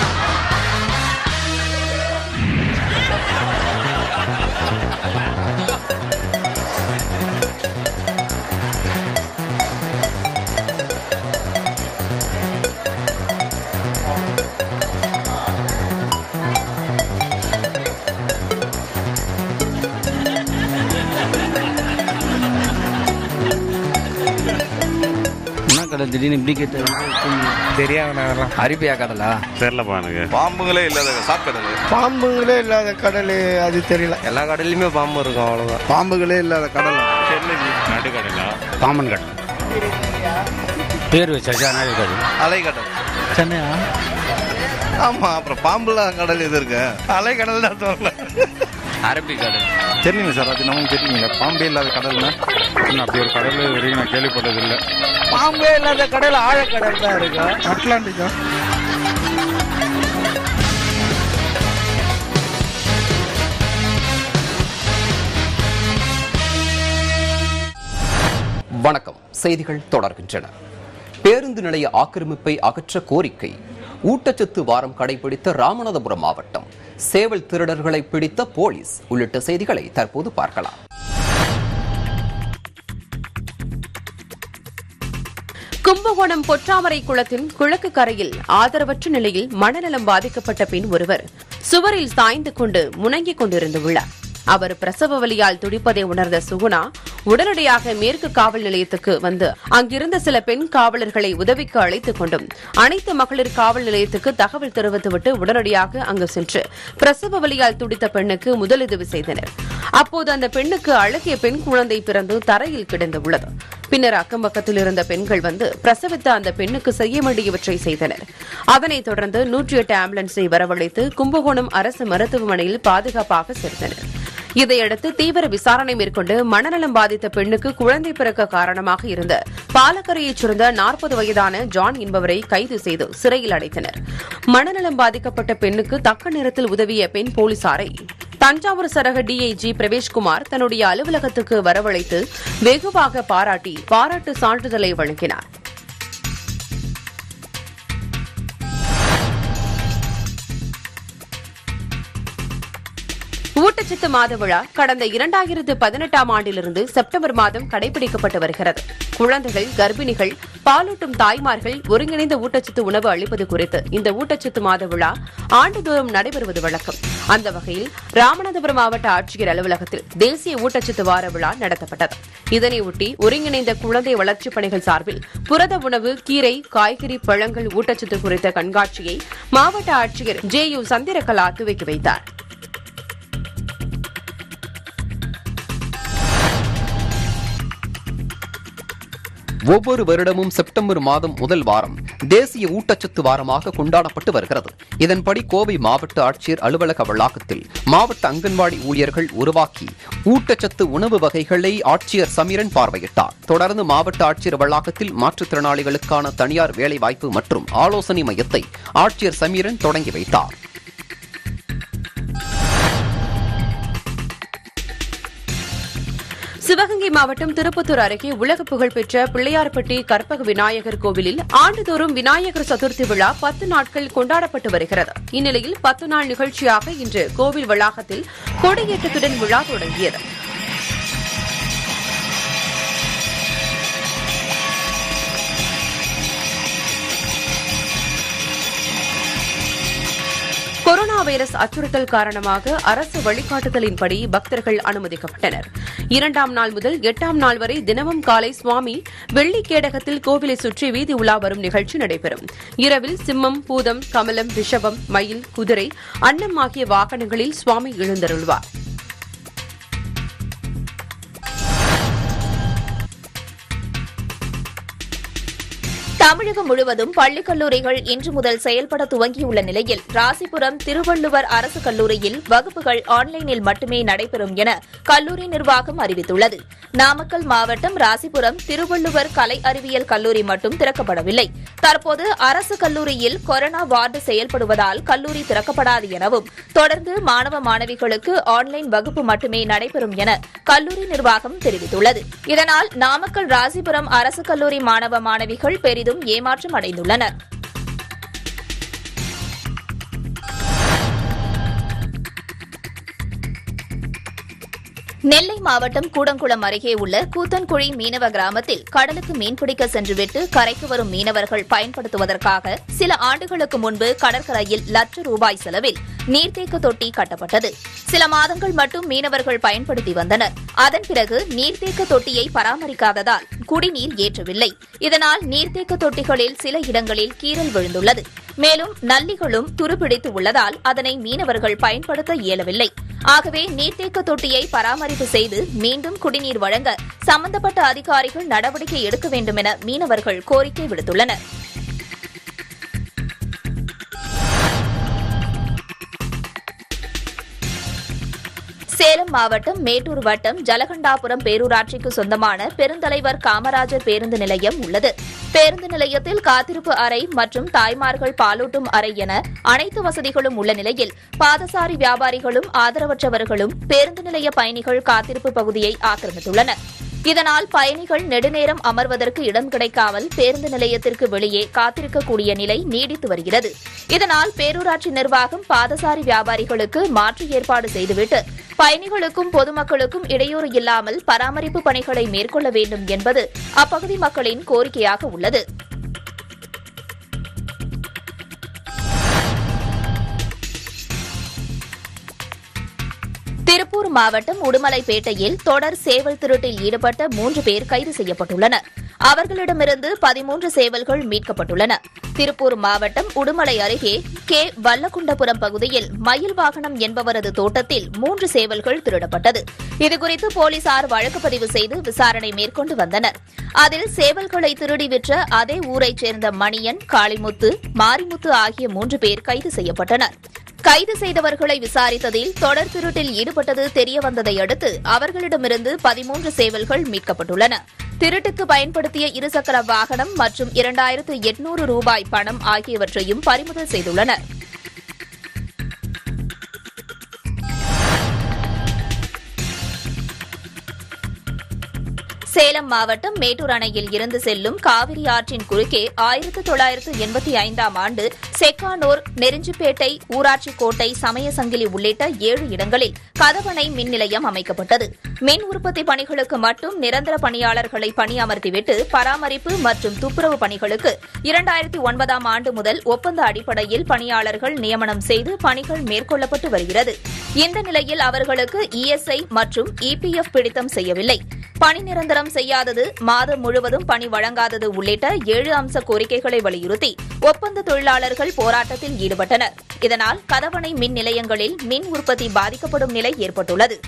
என்ன கடை திடீர்னு இப்படி கேட்டு தெரியாதுண்ணா அதெல்லாம் அரிப்பியா கடலா தெரிலப்பா எனக்கு பாம்புங்களே இல்லாத சாக்கடல் பாம்புங்களே இல்லாத கடல் அது தெரியல எல்லா கடல்லையுமே பாம்பு இருக்கும் அவ்வளோதான் பாம்புகளே இல்லாத கடல் நடுக்கடலா பாம்பன் கடல் பேர் வச்சாச்சா நாய் கடல் அலைக்கடல் சென்னையா ஆமா அப்புறம் பாம்புலாம் கடல் எது இருக்கு அலைக்கடல் தான் தோணல அரபி கடல் தெரியல சார் அது நமக்கு தெரியல பாம்பே இல்லாத கடல்னா இன்னும் அப்படி ஒரு கடல் வரைக்கும் நான் கேள்விப்பட்டது இல்லை பாம்பே இல்லாத கடல் ஆழக்கடல் தான் இருக்கு அட்லாண்டிக்கா செய்திகள் தொடர்கின்றன பேருந்து நிலைய ஆக்கிரமிப்பை அகற்ற கோரிக்கை ஊட்டச்சத்து வாரம் கடைபிடித்த ராமநாதபுரம் மாவட்டம் சேவல் திருடர்களை பிடித்த போலீஸ் உள்ளிட்ட செய்திகளை தற்போது பார்க்கலாம் கும்பகோணம் பொற்றாமரை குளத்தின் கிழக்கு கரையில் ஆதரவற்ற நிலையில் மனநலம் பாதிக்கப்பட்ட பெண் ஒருவர் சுவரில் சாய்ந்து கொண்டு முணங்கிக் கொண்டிருந்துள்ளார் அவர் பிரசவ வலியால் துடிப்பதை உணர்ந்த சுகுணா உடனடியாக மேற்கு காவல் நிலையத்துக்கு வந்து அங்கிருந்த சில பெண் காவலர்களை உதவிக்கு அழைத்துக் கொண்டும் அனைத்து மகளிர் காவல் நிலையத்துக்கு தகவல் தெரிவித்துவிட்டு உடனடியாக அங்கு சென்று பிரசவ வலியால் துடித்த பெண்ணுக்கு முதலுதவி செய்தனர் அப்போது அந்த பெண்ணுக்கு அழகிய பெண் குழந்தை பிறந்து தரையில் கிடந்துள்ளது பின்னர் அக்கம் பக்கத்தில் இருந்த பெண்கள் வந்து பிரசவித்த அந்த பெண்ணுக்கு செய்ய வேண்டியவற்றை செய்தனர் அதனைத் தொடர்ந்து நூற்றி எட்டு ஆம்புலன்ஸை வரவழைத்து கும்பகோணம் அரசு மருத்துவமனையில் பாதுகாப்பாக சேர்த்தனர் இதையடுத்து தீவிர விசாரணை மேற்கொண்டு மனநலம் பாதித்த பெண்ணுக்கு குழந்தை பிறக்க காரணமாக இருந்த பாலக்கரையைச் சேர்ந்த நாற்பது வயதான ஜான் என்பவரை கைது செய்து சிறையில் அடைத்தனர் மனநலம் பாதிக்கப்பட்ட பெண்ணுக்கு தக்க நேரத்தில் உதவிய பெண் போலீசாரை தஞ்சாவூர் சரக டிஐஜி பிரவேஷ்குமார் தன்னுடைய அலுவலகத்துக்கு வரவழைத்து வெகுவாக பாராட்டி பாராட்டு சான்றிதழை வழங்கினார் ஊட்டச்சத்து மாத விழா கடந்த இரண்டாயிரத்து பதினெட்டாம் ஆண்டிலிருந்து செப்டம்பர் மாதம் கடைபிடிக்கப்பட்டு வருகிறது குழந்தைகள் கர்ப்பிணிகள் பாலூட்டும் தாய்மார்கள் ஒருங்கிணைந்த ஊட்டச்சத்து உணவு அளிப்பது குறித்து இந்த ஊட்டச்சத்து மாத விழா ஆண்டுதோறும் நடைபெறுவது வழக்கம் அந்த வகையில் ராமநாதபுரம் மாவட்ட ஆட்சியர் அலுவலகத்தில் தேசிய ஊட்டச்சத்து வார விழா நடத்தப்பட்டது இதனையொட்டி ஒருங்கிணைந்த குழந்தை வளர்ச்சிப் பணிகள் சார்பில் புரத உணவு கீரை காய்கறி பழங்கள் ஊட்டச்சத்து குறித்த கண்காட்சியை மாவட்ட ஆட்சியர் ஜே யு சந்திரகலா துவக்கி வைத்தார் ஒவ்வொரு வருடமும் செப்டம்பர் மாதம் முதல் வாரம் தேசிய ஊட்டச்சத்து வாரமாக கொண்டாடப்பட்டு வருகிறது இதன்படி கோவை மாவட்ட ஆட்சியர் அலுவலக வளாகத்தில் மாவட்ட அங்கன்வாடி ஊழியர்கள் உருவாக்கி ஊட்டச்சத்து உணவு வகைகளை ஆட்சியர் சமீரன் பார்வையிட்டார் தொடர்ந்து மாவட்ட ஆட்சியர் வளாகத்தில் மாற்றுத்திறனாளிகளுக்கான தனியார் வேலைவாய்ப்பு மற்றும் ஆலோசனை மையத்தை ஆட்சியர் சமீரன் தொடங்கி வைத்தார் சிவகங்கை மாவட்டம் திருப்பத்தூர் அருகே உலக புகழ்பெற்ற பிள்ளையார்பட்டி கற்பக விநாயகர் கோவிலில் ஆண்டுதோறும் விநாயகர் சதுர்த்தி விழா பத்து நாட்கள் கொண்டாடப்பட்டு வருகிறது இந்நிலையில் பத்து நாள் நிகழ்ச்சியாக இன்று கோவில் வளாகத்தில் கொடியேற்றத்துடன் விழா தொடங்கியது கொரோனா வைரஸ் அச்சுறுத்தல் காரணமாக அரசு வழிகாட்டுதலின்படி பக்தர்கள் அனுமதிக்கப்பட்டனர் இரண்டாம் நாள் முதல் எட்டாம் நாள் வரை தினமும் காலை சுவாமி வெள்ளி கேடகத்தில் கோவிலை சுற்றி வீதி உலா வரும் நிகழ்ச்சி நடைபெறும் இரவில் சிம்மம் பூதம் கமலம் ரிஷபம் மயில் குதிரை அன்னம் ஆகிய வாகனங்களில் சுவாமி எழுந்தருள்வார் தமிழகம் முழுவதும் பள்ளி கல்லூரிகள் இன்று முதல் செயல்பட துவங்கியுள்ள நிலையில் ராசிபுரம் திருவள்ளுவர் அரசு கல்லூரியில் வகுப்புகள் ஆன்லைனில் மட்டுமே நடைபெறும் என கல்லூரி நிர்வாகம் அறிவித்துள்ளது நாமக்கல் மாவட்டம் ராசிபுரம் திருவள்ளுவர் கலை அறிவியல் கல்லூரி மட்டும் திறக்கப்படவில்லை தற்போது அரசு கல்லூரியில் கொரோனா வார்டு செயல்படுவதால் கல்லூரி திறக்கப்படாது எனவும் தொடர்ந்து மாணவ மாணவிகளுக்கு ஆன்லைன் வகுப்பு மட்டுமே நடைபெறும் என கல்லூரி நிர்வாகம் தெரிவித்துள்ளது இதனால் நாமக்கல் ராசிபுரம் அரசு கல்லூரி மாணவ மாணவிகள் பெரிதும் ஏமாற்றம் அடைந்துள்ளனர் நெல்லை மாவட்டம் கூடங்குளம் அருகே உள்ள கூத்தன்குழி மீனவ கிராமத்தில் கடலுக்கு மீன்பிடிக்க சென்றுவிட்டு கரைக்கு வரும் மீனவர்கள் பயன்படுத்துவதற்காக சில ஆண்டுகளுக்கு முன்பு கடற்கரையில் லட்ச ரூபாய் செலவில் நீர்த்தேக்க தொட்டி கட்டப்பட்டது சில மாதங்கள் மட்டும் மீனவர்கள் பயன்படுத்தி வந்தனர் அதன் பிறகு நீர்த்தேக்க தொட்டியை பராமரிக்காததால் குடிநீர் ஏற்றவில்லை இதனால் நீர்த்தேக்க தொட்டிகளில் சில இடங்களில் கீறல் விழுந்துள்ளது மேலும் நல்லிகளும் துருப்பிடித்து உள்ளதால் அதனை மீனவர்கள் பயன்படுத்த இயலவில்லை ஆகவே நீர்த்தேக்க தொட்டியை பராமரிப்பு செய்து மீண்டும் குடிநீர் வழங்க சம்பந்தப்பட்ட அதிகாரிகள் நடவடிக்கை எடுக்க வேண்டும் என மீனவர்கள் கோரிக்கை விடுத்துள்ளனர் சேலம் மாவட்டம் மேட்டூர் வட்டம் ஜலகண்டாபுரம் பேரூராட்சிக்கு சொந்தமான பெருந்தலைவர் காமராஜர் பேருந்து நிலையம் உள்ளது பேருந்து நிலையத்தில் காத்திருப்பு அறை மற்றும் தாய்மார்கள் பாலூட்டும் அறை என அனைத்து வசதிகளும் உள்ள நிலையில் பாதசாரி வியாபாரிகளும் ஆதரவற்றவர்களும் பேருந்து நிலைய பயணிகள் காத்திருப்பு பகுதியை ஆக்கிரமித்துள்ளனர் இதனால் பயணிகள் நெடுநேரம் அமர்வதற்கு இடம் கிடைக்காமல் பேருந்து நிலையத்திற்கு வெளியே காத்திருக்கக்கூடிய நிலை நீடித்து வருகிறது இதனால் பேரூராட்சி நிர்வாகம் பாதசாரி வியாபாரிகளுக்கு மாற்று ஏற்பாடு செய்துவிட்டு பயணிகளுக்கும் பொதுமக்களுக்கும் இடையூறு இல்லாமல் பராமரிப்பு பணிகளை மேற்கொள்ள வேண்டும் என்பது அப்பகுதி மக்களின் கோரிக்கையாக உள்ளது திருப்பூர் மாவட்டம் உடுமலைப்பேட்டையில் தொடர் சேவல் திருட்டில் ஈடுபட்ட மூன்று பேர் கைது செய்யப்பட்டுள்ளனர் அவர்களிடமிருந்து பதிமூன்று சேவல்கள் மீட்கப்பட்டுள்ளன திருப்பூர் மாவட்டம் உடுமலை அருகே கே வல்லகுண்டபுரம் பகுதியில் மயில் வாகனம் என்பவரது தோட்டத்தில் மூன்று சேவல்கள் திருடப்பட்டது இதுகுறித்து போலீசார் வழக்கு பதிவு செய்து விசாரணை மேற்கொண்டு வந்தனர் அதில் சேவல்களை திருடி விற்ற அதே ஊரைச் சேர்ந்த மணியன் காளிமுத்து மாரிமுத்து ஆகிய மூன்று பேர் கைது செய்யப்பட்டனர் கைது செய்தவர்களை விசாரித்ததில் தொடர் திருட்டில் ஈடுபட்டது தெரியவந்ததை அடுத்து அவர்களிடமிருந்து பதிமூன்று சேவல்கள் மீட்கப்பட்டுள்ளன திருட்டுக்கு பயன்படுத்திய இருசக்கர வாகனம் மற்றும் இரண்டாயிரத்து எட்நூறு ரூபாய் பணம் ஆகியவற்றையும் பறிமுதல் செய்துள்ளனர் சேலம் மாவட்டம் மேட்டூர் அணையில் இருந்து செல்லும் காவிரி ஆற்றின் குறுக்கே ஆயிரத்து தொள்ளாயிரத்து எண்பத்தி ஐந்தாம் ஆண்டு செக்கானூர் நெருஞ்சிப்பேட்டை ஊராட்சி கோட்டை சமயசங்கிலி உள்ளிட்ட ஏழு இடங்களில் கதவணை மின் நிலையம் அமைக்கப்பட்டது மின் உற்பத்தி பணிகளுக்கு மட்டும் நிரந்தர பணியாளர்களை பணியமர்த்திவிட்டு பராமரிப்பு மற்றும் துப்புரவு பணிகளுக்கு இரண்டாயிரத்தி ஒன்பதாம் ஆண்டு முதல் ஒப்பந்த அடிப்படையில் பணியாளர்கள் நியமனம் செய்து பணிகள் மேற்கொள்ளப்பட்டு வருகிறது இந்த நிலையில் அவர்களுக்கு இஎஸ்ஐ மற்றும் இபிஎஃப் பிடித்தம் செய்யவில்லை பணி நிரந்தரம் செய்யாதது மாதம் முழுவதும் பணி வழங்காதது உள்ளிட்ட ஏழு அம்ச கோரிக்கைகளை வலியுறுத்தி ஒப்பந்த தொழிலாளர்கள் போராட்டத்தில் ஈடுபட்டனர் இதனால் கதவணை மின் நிலையங்களில் மின் உற்பத்தி பாதிக்கப்படும் நிலை ஏற்பட்டுள்ளது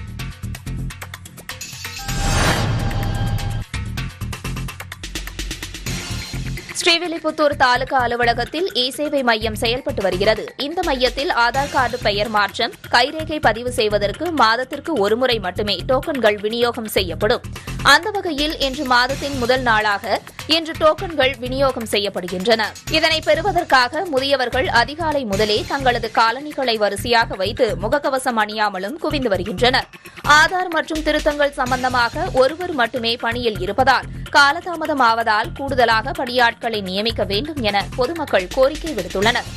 ஸ்ரீவில்லிபுத்தூர் தாலுகா அலுவலகத்தில் இ சேவை மையம் செயல்பட்டு வருகிறது இந்த மையத்தில் ஆதார் கார்டு பெயர் மாற்றம் கைரேகை பதிவு செய்வதற்கு மாதத்திற்கு ஒருமுறை மட்டுமே டோக்கன்கள் விநியோகம் செய்யப்படும் அந்த வகையில் இன்று மாதத்தின் முதல் நாளாக இன்று டோக்கன்கள் விநியோகம் செய்யப்படுகின்றன இதனை பெறுவதற்காக முதியவர்கள் அதிகாலை முதலே தங்களது காலணிகளை வரிசையாக வைத்து முகக்கவசம் அணியாமலும் குவிந்து வருகின்றனர் ஆதார் மற்றும் திருத்தங்கள் சம்பந்தமாக ஒருவர் மட்டுமே பணியில் இருப்பதால் காலதாமதம் ஆவதால் கூடுதலாக பணியாட்களை நியமிக்க வேண்டும் என பொதுமக்கள் கோரிக்கை விடுத்துள்ளனர்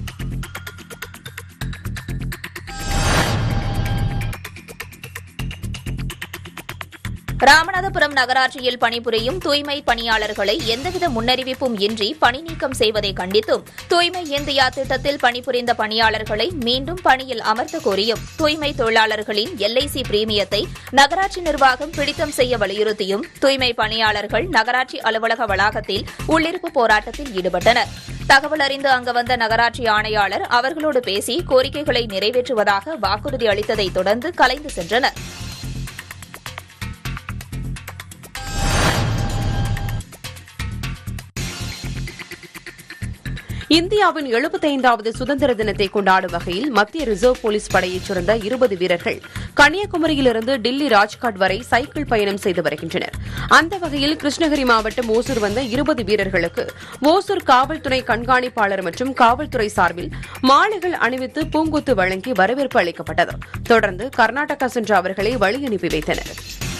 ராமநாதபுரம் நகராட்சியில் பணிபுரியும் தூய்மை பணியாளர்களை எந்தவித முன்னறிவிப்பும் இன்றி பணி நீக்கம் செய்வதை கண்டித்தும் தூய்மை இந்தியா திட்டத்தில் பணிபுரிந்த பணியாளர்களை மீண்டும் பணியில் அமர்த்த கோரியும் தூய்மை தொழிலாளர்களின் எல்ஐசி பிரீமியத்தை நகராட்சி நிர்வாகம் பிடித்தம் செய்ய வலியுறுத்தியும் தூய்மை பணியாளர்கள் நகராட்சி அலுவலக வளாகத்தில் உள்ளிருப்பு போராட்டத்தில் ஈடுபட்டனர் தகவல் அறிந்து அங்கு வந்த நகராட்சி ஆணையாளர் அவர்களோடு பேசி கோரிக்கைகளை நிறைவேற்றுவதாக வாக்குறுதி அளித்ததைத் தொடர்ந்து கலைந்து சென்றனர் இந்தியாவின் எழுபத்தைந்தாவது சுதந்திர தினத்தை கொண்டாடும் வகையில் மத்திய ரிசர்வ் போலீஸ் படையைச் சேர்ந்த இருபது வீரர்கள் கன்னியாகுமரியிலிருந்து டில்லி ராஜ்காட் வரை சைக்கிள் பயணம் செய்து வருகின்றனர் அந்த வகையில் கிருஷ்ணகிரி மாவட்டம் ஓசூர் வந்த இருபது வீரர்களுக்கு ஓசூர் காவல்துறை கண்காணிப்பாளர் மற்றும் காவல்துறை சார்பில் மாலைகள் அணிவித்து பூங்கொத்து வழங்கி வரவேற்பு அளிக்கப்பட்டது தொடர்ந்து கர்நாடகா சென்ற அவர்களை வழி அனுப்பி வைத்தனர்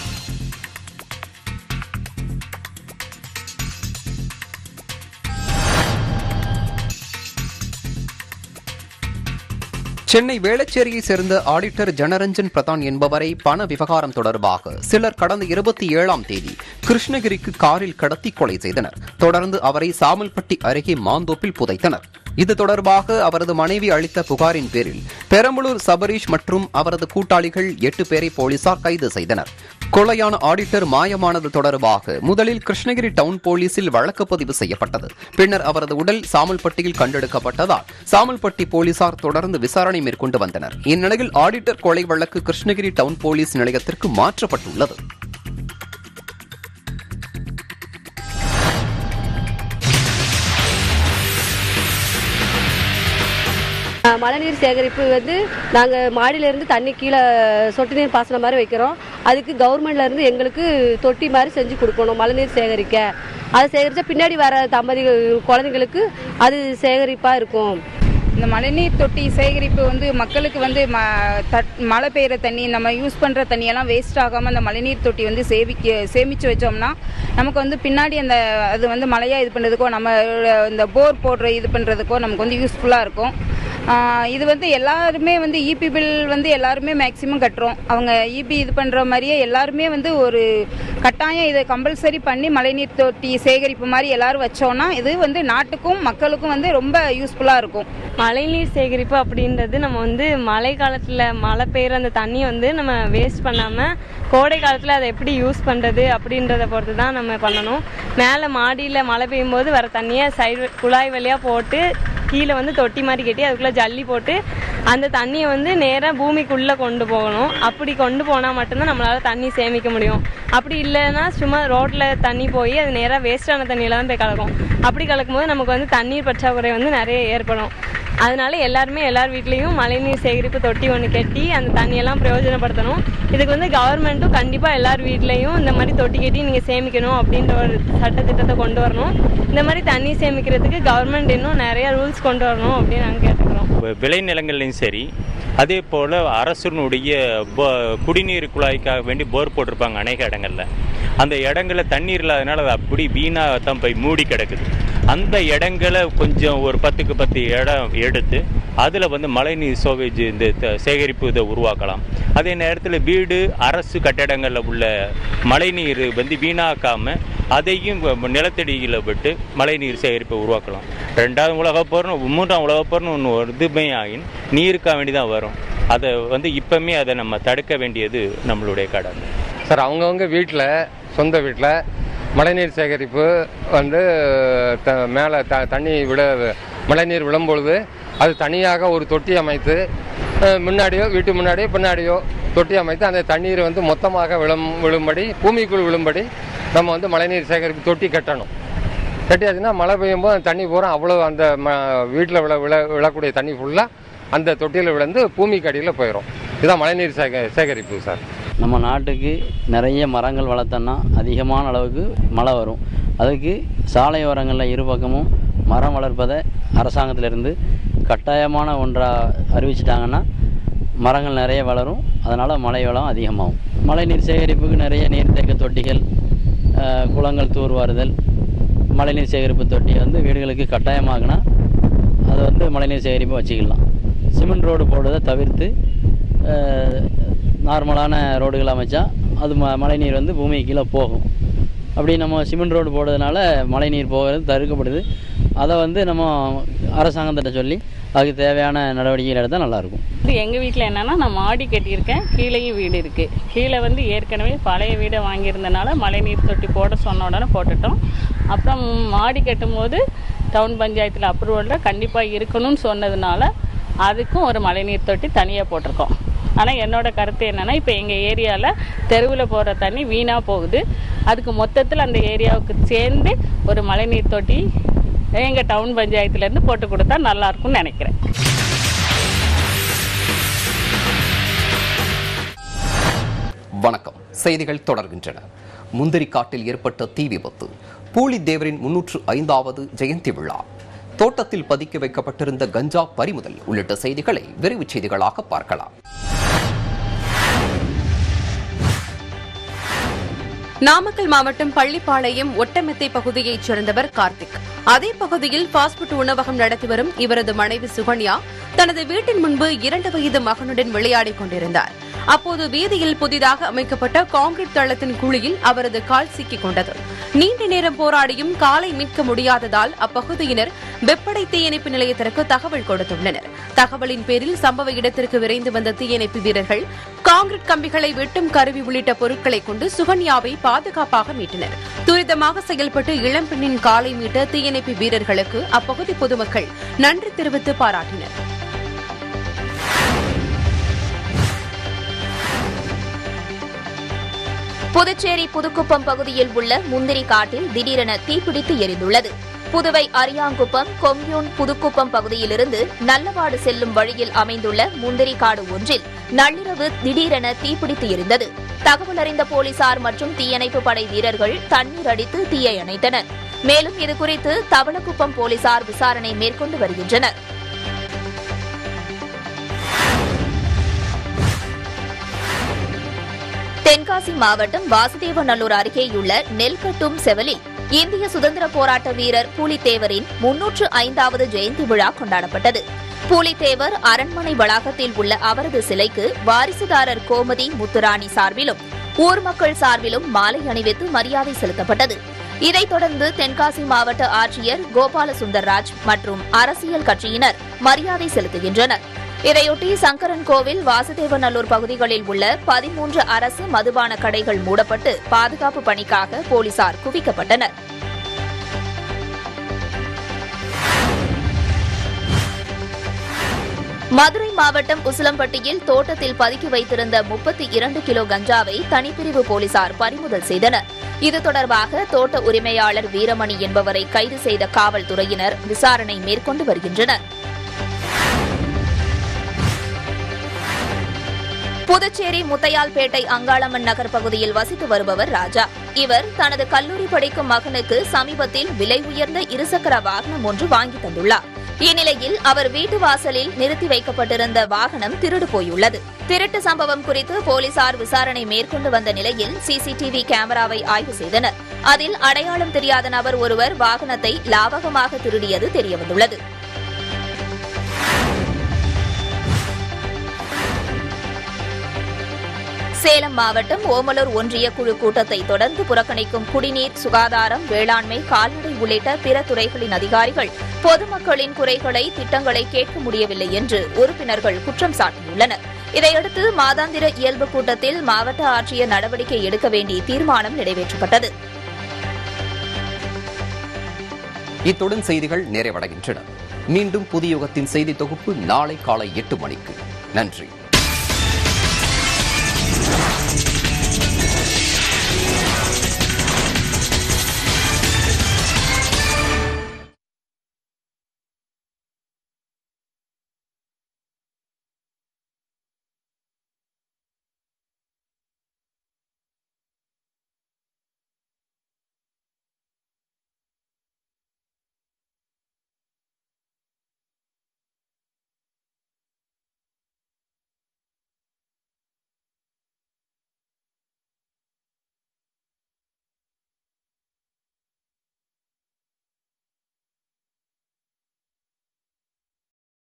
சென்னை வேளச்சேரியை சேர்ந்த ஆடிட்டர் ஜனரஞ்சன் பிரதான் என்பவரை பண விவகாரம் தொடர்பாக சிலர் கடந்த இருபத்தி ஏழாம் தேதி கிருஷ்ணகிரிக்கு காரில் கடத்தி கொலை செய்தனர் தொடர்ந்து அவரை சாமல்பட்டி அருகே மாந்தோப்பில் புதைத்தனர் இது தொடர்பாக அவரது மனைவி அளித்த புகாரின் பேரில் பெரம்பலூர் சபரீஷ் மற்றும் அவரது கூட்டாளிகள் எட்டு பேரை போலீசார் கைது செய்தனர் கொலையான ஆடிட்டர் மாயமானது தொடர்பாக முதலில் கிருஷ்ணகிரி டவுன் போலீசில் வழக்கு பதிவு செய்யப்பட்டது பின்னர் அவரது உடல் சாமல்பட்டியில் கண்டெடுக்கப்பட்டதால் சாமல்பட்டி போலீசார் தொடர்ந்து விசாரணை மேற்கொண்டு வந்தனர் இந்நிலையில் ஆடிட்டர் கொலை வழக்கு கிருஷ்ணகிரி டவுன் போலீஸ் நிலையத்திற்கு மாற்றப்பட்டுள்ளது அஹ் மழைநீர் சேகரிப்பு வந்து நாங்கள் மாடியிலேருந்து தண்ணி கீழே சொட்டு நீர் பாசனம் மாதிரி வைக்கிறோம் அதுக்கு கவர்மெண்ட்ல இருந்து எங்களுக்கு தொட்டி மாதிரி செஞ்சு கொடுக்கணும் மழைநீர் சேகரிக்க அதை சேகரித்தா பின்னாடி வர தம்பதிகள் குழந்தைங்களுக்கு அது சேகரிப்பாக இருக்கும் இந்த மழைநீர் தொட்டி சேகரிப்பு வந்து மக்களுக்கு வந்து ம தட் மழை பெய்கிற தண்ணி நம்ம யூஸ் பண்ணுற தண்ணியெல்லாம் வேஸ்ட் ஆகாமல் அந்த மழைநீர் தொட்டி வந்து சேமிக்க சேமித்து வச்சோம்னா நமக்கு வந்து பின்னாடி அந்த அது வந்து மழையாக இது பண்ணுறதுக்கோ நம்ம இந்த போர் போடுற இது பண்ணுறதுக்கோ நமக்கு வந்து யூஸ்ஃபுல்லாக இருக்கும் ஆஹ் இது வந்து எல்லாருமே வந்து இபி பில் வந்து எல்லாருமே மேக்ஸிமம் கட்டுறோம் அவங்க இபி இது பண்ணுற மாதிரியே எல்லாருமே வந்து ஒரு கட்டாயம் இதை கம்பல்சரி பண்ணி மழைநீர் தொட்டி சேகரிப்பு மாதிரி எல்லாரும் வச்சோம்னா இது வந்து நாட்டுக்கும் மக்களுக்கும் வந்து ரொம்ப யூஸ்ஃபுல்லாக இருக்கும் மழைநீர் சேகரிப்பு அப்படின்றது நம்ம வந்து மழை காலத்தில் மழை பெய்கிற அந்த தண்ணியை வந்து நம்ம வேஸ்ட் பண்ணாமல் கோடை காலத்தில் அதை எப்படி யூஸ் பண்ணுறது அப்படின்றத பொறுத்து தான் நம்ம பண்ணணும் மேலே மாடியில் மழை பெய்யும் போது வர தண்ணியை சைடு குழாய் வழியாக போட்டு கீழே வந்து தொட்டி மாதிரி கட்டி அதுக்குள்ளே ஜல்லி போட்டு அந்த தண்ணியை வந்து நேராக பூமிக்குள்ளே கொண்டு போகணும் அப்படி கொண்டு போனால் மட்டும்தான் நம்மளால் தண்ணி சேமிக்க முடியும் அப்படி இல்லைன்னா சும்மா ரோட்டில் தண்ணி போய் அது நேராக வேஸ்டான தண்ணியில தான் போய் கலக்கும் அப்படி கலக்கும் போது நமக்கு வந்து தண்ணீர் பற்றாக்குறை வந்து நிறைய ஏற்படும் அதனால எல்லாருமே எல்லார் வீட்லேயும் மழைநீர் சேகரிப்பு தொட்டி ஒன்று கட்டி அந்த தண்ணியெல்லாம் பிரயோஜனப்படுத்தணும் இதுக்கு வந்து கவர்மெண்ட்டும் கண்டிப்பாக எல்லார் வீட்லேயும் இந்த மாதிரி தொட்டி கட்டி நீங்கள் சேமிக்கணும் அப்படின்ற ஒரு சட்டத்திட்டத்தை கொண்டு வரணும் இந்த மாதிரி தண்ணி சேமிக்கிறதுக்கு கவர்மெண்ட் இன்னும் நிறைய ரூல்ஸ் கொண்டு வரணும் அப்படின்னு நாங்கள் கேட்டுக்கிறோம் விளைநிலங்கள்லையும் சரி அதே போல் அரசனுடைய போ- குடிநீர் குழாய்க்காக வேண்டி போர் போட்டிருப்பாங்க அநேக இடங்கள்ல அந்த இடங்கள்ல தண்ணீர் இல்லாதனால அது அப்படி வீணாக தான் போய் மூடி கிடக்குது அந்த இடங்களை கொஞ்சம் ஒரு பத்துக்கு பத்து இடம் எடுத்து அதில் வந்து மழைநீர் சோவேஜ் இந்த த- சேகரிப்பு இதை உருவாக்கலாம் அதே நேரத்தில் வீடு அரசு கட்டடங்களில் உள்ள மழைநீர் வந்து வீணாக்காம அதையும் வ- நிலத்தடியில் விட்டு மழைநீர் சேகரிப்பை உருவாக்கலாம் ரெண்டாவது உலகப் போர்னு மூன்றாம் உலகப் போர்னு ஒன்று வருதுமே ஆகின் நீருக்காக வேண்டி தான் வரும் அதை வந்து இப்பவுமே அதை நம்ம தடுக்க வேண்டியது நம்மளுடைய கடமை சார் அவங்கவுங்க வீட்டில் சொந்த வீட்டில் மழைநீர் சேகரிப்பு வந்து த மேலே த தண்ணி விட மழைநீர் விழும்பொழுது அது தனியாக ஒரு தொட்டி அமைத்து அஹ், முன்னாடியோ வீட்டு முன்னாடியோ பின்னாடியோ தொட்டி அமைத்து அந்த தண்ணீர் வந்து மொத்தமாக விழும் விழும்படி பூமிக்குள் விழும்படி நம்ம வந்து மழைநீர் சேகரிப்பு தொட்டி கட்டணும் கட்டியாச்சுன்னா மழை பெய்யும் போது அந்த தண்ணி பூரா அவ்வளோ அந்த ம வீட்டில் விழ விழ விழக்கூடிய தண்ணி ஃபுல்லாக அந்த தொட்டியில் விழுந்து பூமிக்கு அடியில் போயிடும் இதுதான் மழைநீர் சேக சேகரிப்பு சார் நம்ம நாட்டுக்கு நிறைய மரங்கள் வளர்த்தோன்னா அதிகமான அளவுக்கு மழை வரும் அதுக்கு சாலையோரங்களில் இரு பக்கமும் மரம் வளர்ப்பதை அரசாங்கத்திலிருந்து கட்டாயமான ஒன்றாக அறிவிச்சிட்டாங்கன்னா மரங்கள் நிறைய வளரும் அதனால் மழை வளம் அதிகமாகும் மழைநீர் சேகரிப்புக்கு நிறைய நீர்த்தேக்க தொட்டிகள் அஹ், குளங்கள் தூர்வாருதல் மழைநீர் சேகரிப்பு தொட்டி வந்து வீடுகளுக்கு கட்டாயமாகுனா அது வந்து மழைநீர் சேகரிப்பு வச்சுக்கலாம் சிமெண்ட் ரோடு போடுறதை தவிர்த்து அஹ், நார்மலான ரோடுகள் அமைச்சா அது ம மழைநீர் வந்து பூமிக்கு கீழே போகும் அப்படி நம்ம சிமெண்ட் ரோடு போடுறதுனால மழைநீர் போகிறது தடுக்கப்படுது அதை வந்து நம்ம அரசாங்கத்திட்ட சொல்லி அதுக்கு தேவையான நடவடிக்கைகள் எடுத்தால் நல்லாயிருக்கும் இது எங்கள் வீட்டில் என்னன்னா நான் மாடி கட்டியிருக்கேன் கீழேயும் வீடு இருக்குது கீழே வந்து ஏற்கனவே பழைய வீடை வாங்கியிருந்தனால மழைநீர் தொட்டி போட சொன்ன உடனே போட்டுட்டோம் அப்புறம் மாடி கட்டும் போது டவுன் பஞ்சாயத்தில் அப்ரூவலில் கண்டிப்பாக இருக்கணும்னு சொன்னதுனால அதுக்கும் ஒரு மழைநீர் தொட்டி தனியாக போட்டிருக்கோம் ஆனால் என்னோட கருத்து என்னன்னா இப்போ எங்கள் ஏரியாவில் தெருவில் போகிற தண்ணி வீணாக போகுது அதுக்கு மொத்தத்தில் அந்த ஏரியாவுக்கு சேர்ந்து ஒரு மழைநீர் தொட்டி எங்கள் டவுன் பஞ்சாயத்துலேருந்து போட்டு கொடுத்தா நல்லாயிருக்கும்னு நினைக்கிறேன் வணக்கம் செய்திகள் தொடர்கின்றன முந்திரி காட்டில் ஏற்பட்ட தீ விபத்து பூலித்தேவரின் முன்னூற்று ஐந்தாவது ஜெயந்தி விழா தோட்டத்தில் பதுக்கி வைக்கப்பட்டிருந்த கஞ்சா பறிமுதல் உள்ளிட்ட செய்திகளை விரைவுச் செய்திகளாக பார்க்கலாம் நாமக்கல் மாவட்டம் பள்ளிப்பாளையம் ஒட்டமெத்தை பகுதியைச் சேர்ந்தவர் கார்த்திக் அதே பகுதியில் பாஸ்புட் உணவகம் நடத்தி வரும் இவரது மனைவி சுகன்யா தனது வீட்டின் முன்பு இரண்டு வயது மகனுடன் விளையாடிக் கொண்டிருந்தார் அப்போது வீதியில் புதிதாக அமைக்கப்பட்ட கான்கிரீட் தளத்தின் குழியில் அவரது கால் சிக்கிக் கொண்டது நீண்ட நேரம் போராடியும் காலை மீட்க முடியாததால் அப்பகுதியினர் வெப்படை தீயணைப்பு நிலையத்திற்கு தகவல் கொடுத்துள்ளனர் தகவலின் பேரில் சம்பவ இடத்திற்கு விரைந்து வந்த தீயணைப்பு வீரர்கள் கான்கிரீட் கம்பிகளை வெட்டும் கருவி உள்ளிட்ட பொருட்களை கொண்டு சுகன்யாவை பாதுகாப்பாக மீட்டனர் துரிதமாக செயல்பட்டு இளம்பெண்ணின் காலை மீட்ட தீயணைப்பு வீரர்களுக்கு அப்பகுதி பொதுமக்கள் நன்றி தெரிவித்து பாராட்டினர் புதுச்சேரி புதுக்குப்பம் பகுதியில் உள்ள முந்திரி காட்டில் திடீரென தீப்பிடித்து எரிந்துள்ளது புதுவை அரியாங்குப்பம் கொம்யூன் புதுக்குப்பம் பகுதியிலிருந்து நல்லவாடு செல்லும் வழியில் அமைந்துள்ள முந்திரி காடு ஒன்றில் நள்ளிரவு திடீரென தீப்பிடித்து எரிந்தது தகவல் அறிந்த போலீசார் மற்றும் தீயணைப்பு படை வீரர்கள் தண்ணீர் அடித்து தீயை அணைத்தனர் மேலும் இதுகுறித்து தவளக்குப்பம் போலீசார் விசாரணை மேற்கொண்டு வருகின்றனர் தென்காசி மாவட்டம் வாசுதேவநல்லூர் அருகேயுள்ள நெல்கட்டும் செவலில் இந்திய சுதந்திர போராட்ட வீரர் பூலித்தேவரின் முன்னூற்று ஐந்தாவது ஜெயந்தி விழா கொண்டாடப்பட்டது பூலித்தேவர் அரண்மனை வளாகத்தில் உள்ள அவரது சிலைக்கு வாரிசுதாரர் கோமதி முத்துராணி சார்பிலும் ஊர் மக்கள் சார்பிலும் மாலை அணிவித்து மரியாதை செலுத்தப்பட்டது இதைத் தொடர்ந்து தென்காசி மாவட்ட ஆட்சியர் கோபால சுந்தர்ராஜ் மற்றும் அரசியல் கட்சியினர் மரியாதை செலுத்துகின்றனர் இதையொட்டி சங்கரன் கோவில் வாசுதேவநல்லூர் பகுதிகளில் உள்ள பதிமூன்று அரசு மதுபான கடைகள் மூடப்பட்டு பாதுகாப்பு பணிக்காக போலீசார் குவிக்கப்பட்டனர் மதுரை மாவட்டம் உசிலம்பட்டியில் தோட்டத்தில் பதுக்கி வைத்திருந்த முப்பத்தி இரண்டு கிலோ கஞ்சாவை தனிப்பிரிவு போலீசார் பறிமுதல் செய்தனர் இது தொடர்பாக தோட்ட உரிமையாளர் வீரமணி என்பவரை கைது செய்த காவல்துறையினர் விசாரணை மேற்கொண்டு வருகின்றனர் புதுச்சேரி முத்தையால்பேட்டை அங்காளம்மன் நகர் பகுதியில் வசித்து வருபவர் ராஜா இவர் தனது கல்லூரி படிக்கும் மகனுக்கு சமீபத்தில் விலை உயர்ந்த இருசக்கர வாகனம் ஒன்று வாங்கி தந்துள்ளார் இந்நிலையில் அவர் வீட்டு வாசலில் நிறுத்தி வைக்கப்பட்டிருந்த வாகனம் திருடு போயுள்ளது திருட்டு சம்பவம் குறித்து போலீசார் விசாரணை மேற்கொண்டு வந்த நிலையில் சிசிடிவி கேமராவை ஆய்வு செய்தனர் அதில் அடையாளம் தெரியாத நபர் ஒருவர் வாகனத்தை லாவகமாக திருடியது தெரியவந்துள்ளது சேலம் மாவட்டம் ஓமலூர் ஒன்றிய குழு கூட்டத்தை தொடர்ந்து புறக்கணிக்கும் குடிநீர் சுகாதாரம் வேளாண்மை கால்நடை உள்ளிட்ட பிற துறைகளின் அதிகாரிகள் பொதுமக்களின் குறைகளை திட்டங்களை கேட்க முடியவில்லை என்று உறுப்பினர்கள் குற்றம் சாட்டியுள்ளனர் இதையடுத்து மாதாந்திர இயல்பு கூட்டத்தில் மாவட்ட ஆட்சியர் நடவடிக்கை எடுக்க வேண்டிய தீர்மானம் நிறைவேற்றப்பட்டது இத்துடன் செய்திகள் நிறைவடைகின்றன மீண்டும் புதிய யுகத்தின் செய்தி தொகுப்பு நாளை காலை எட்டு மணிக்கு நன்றி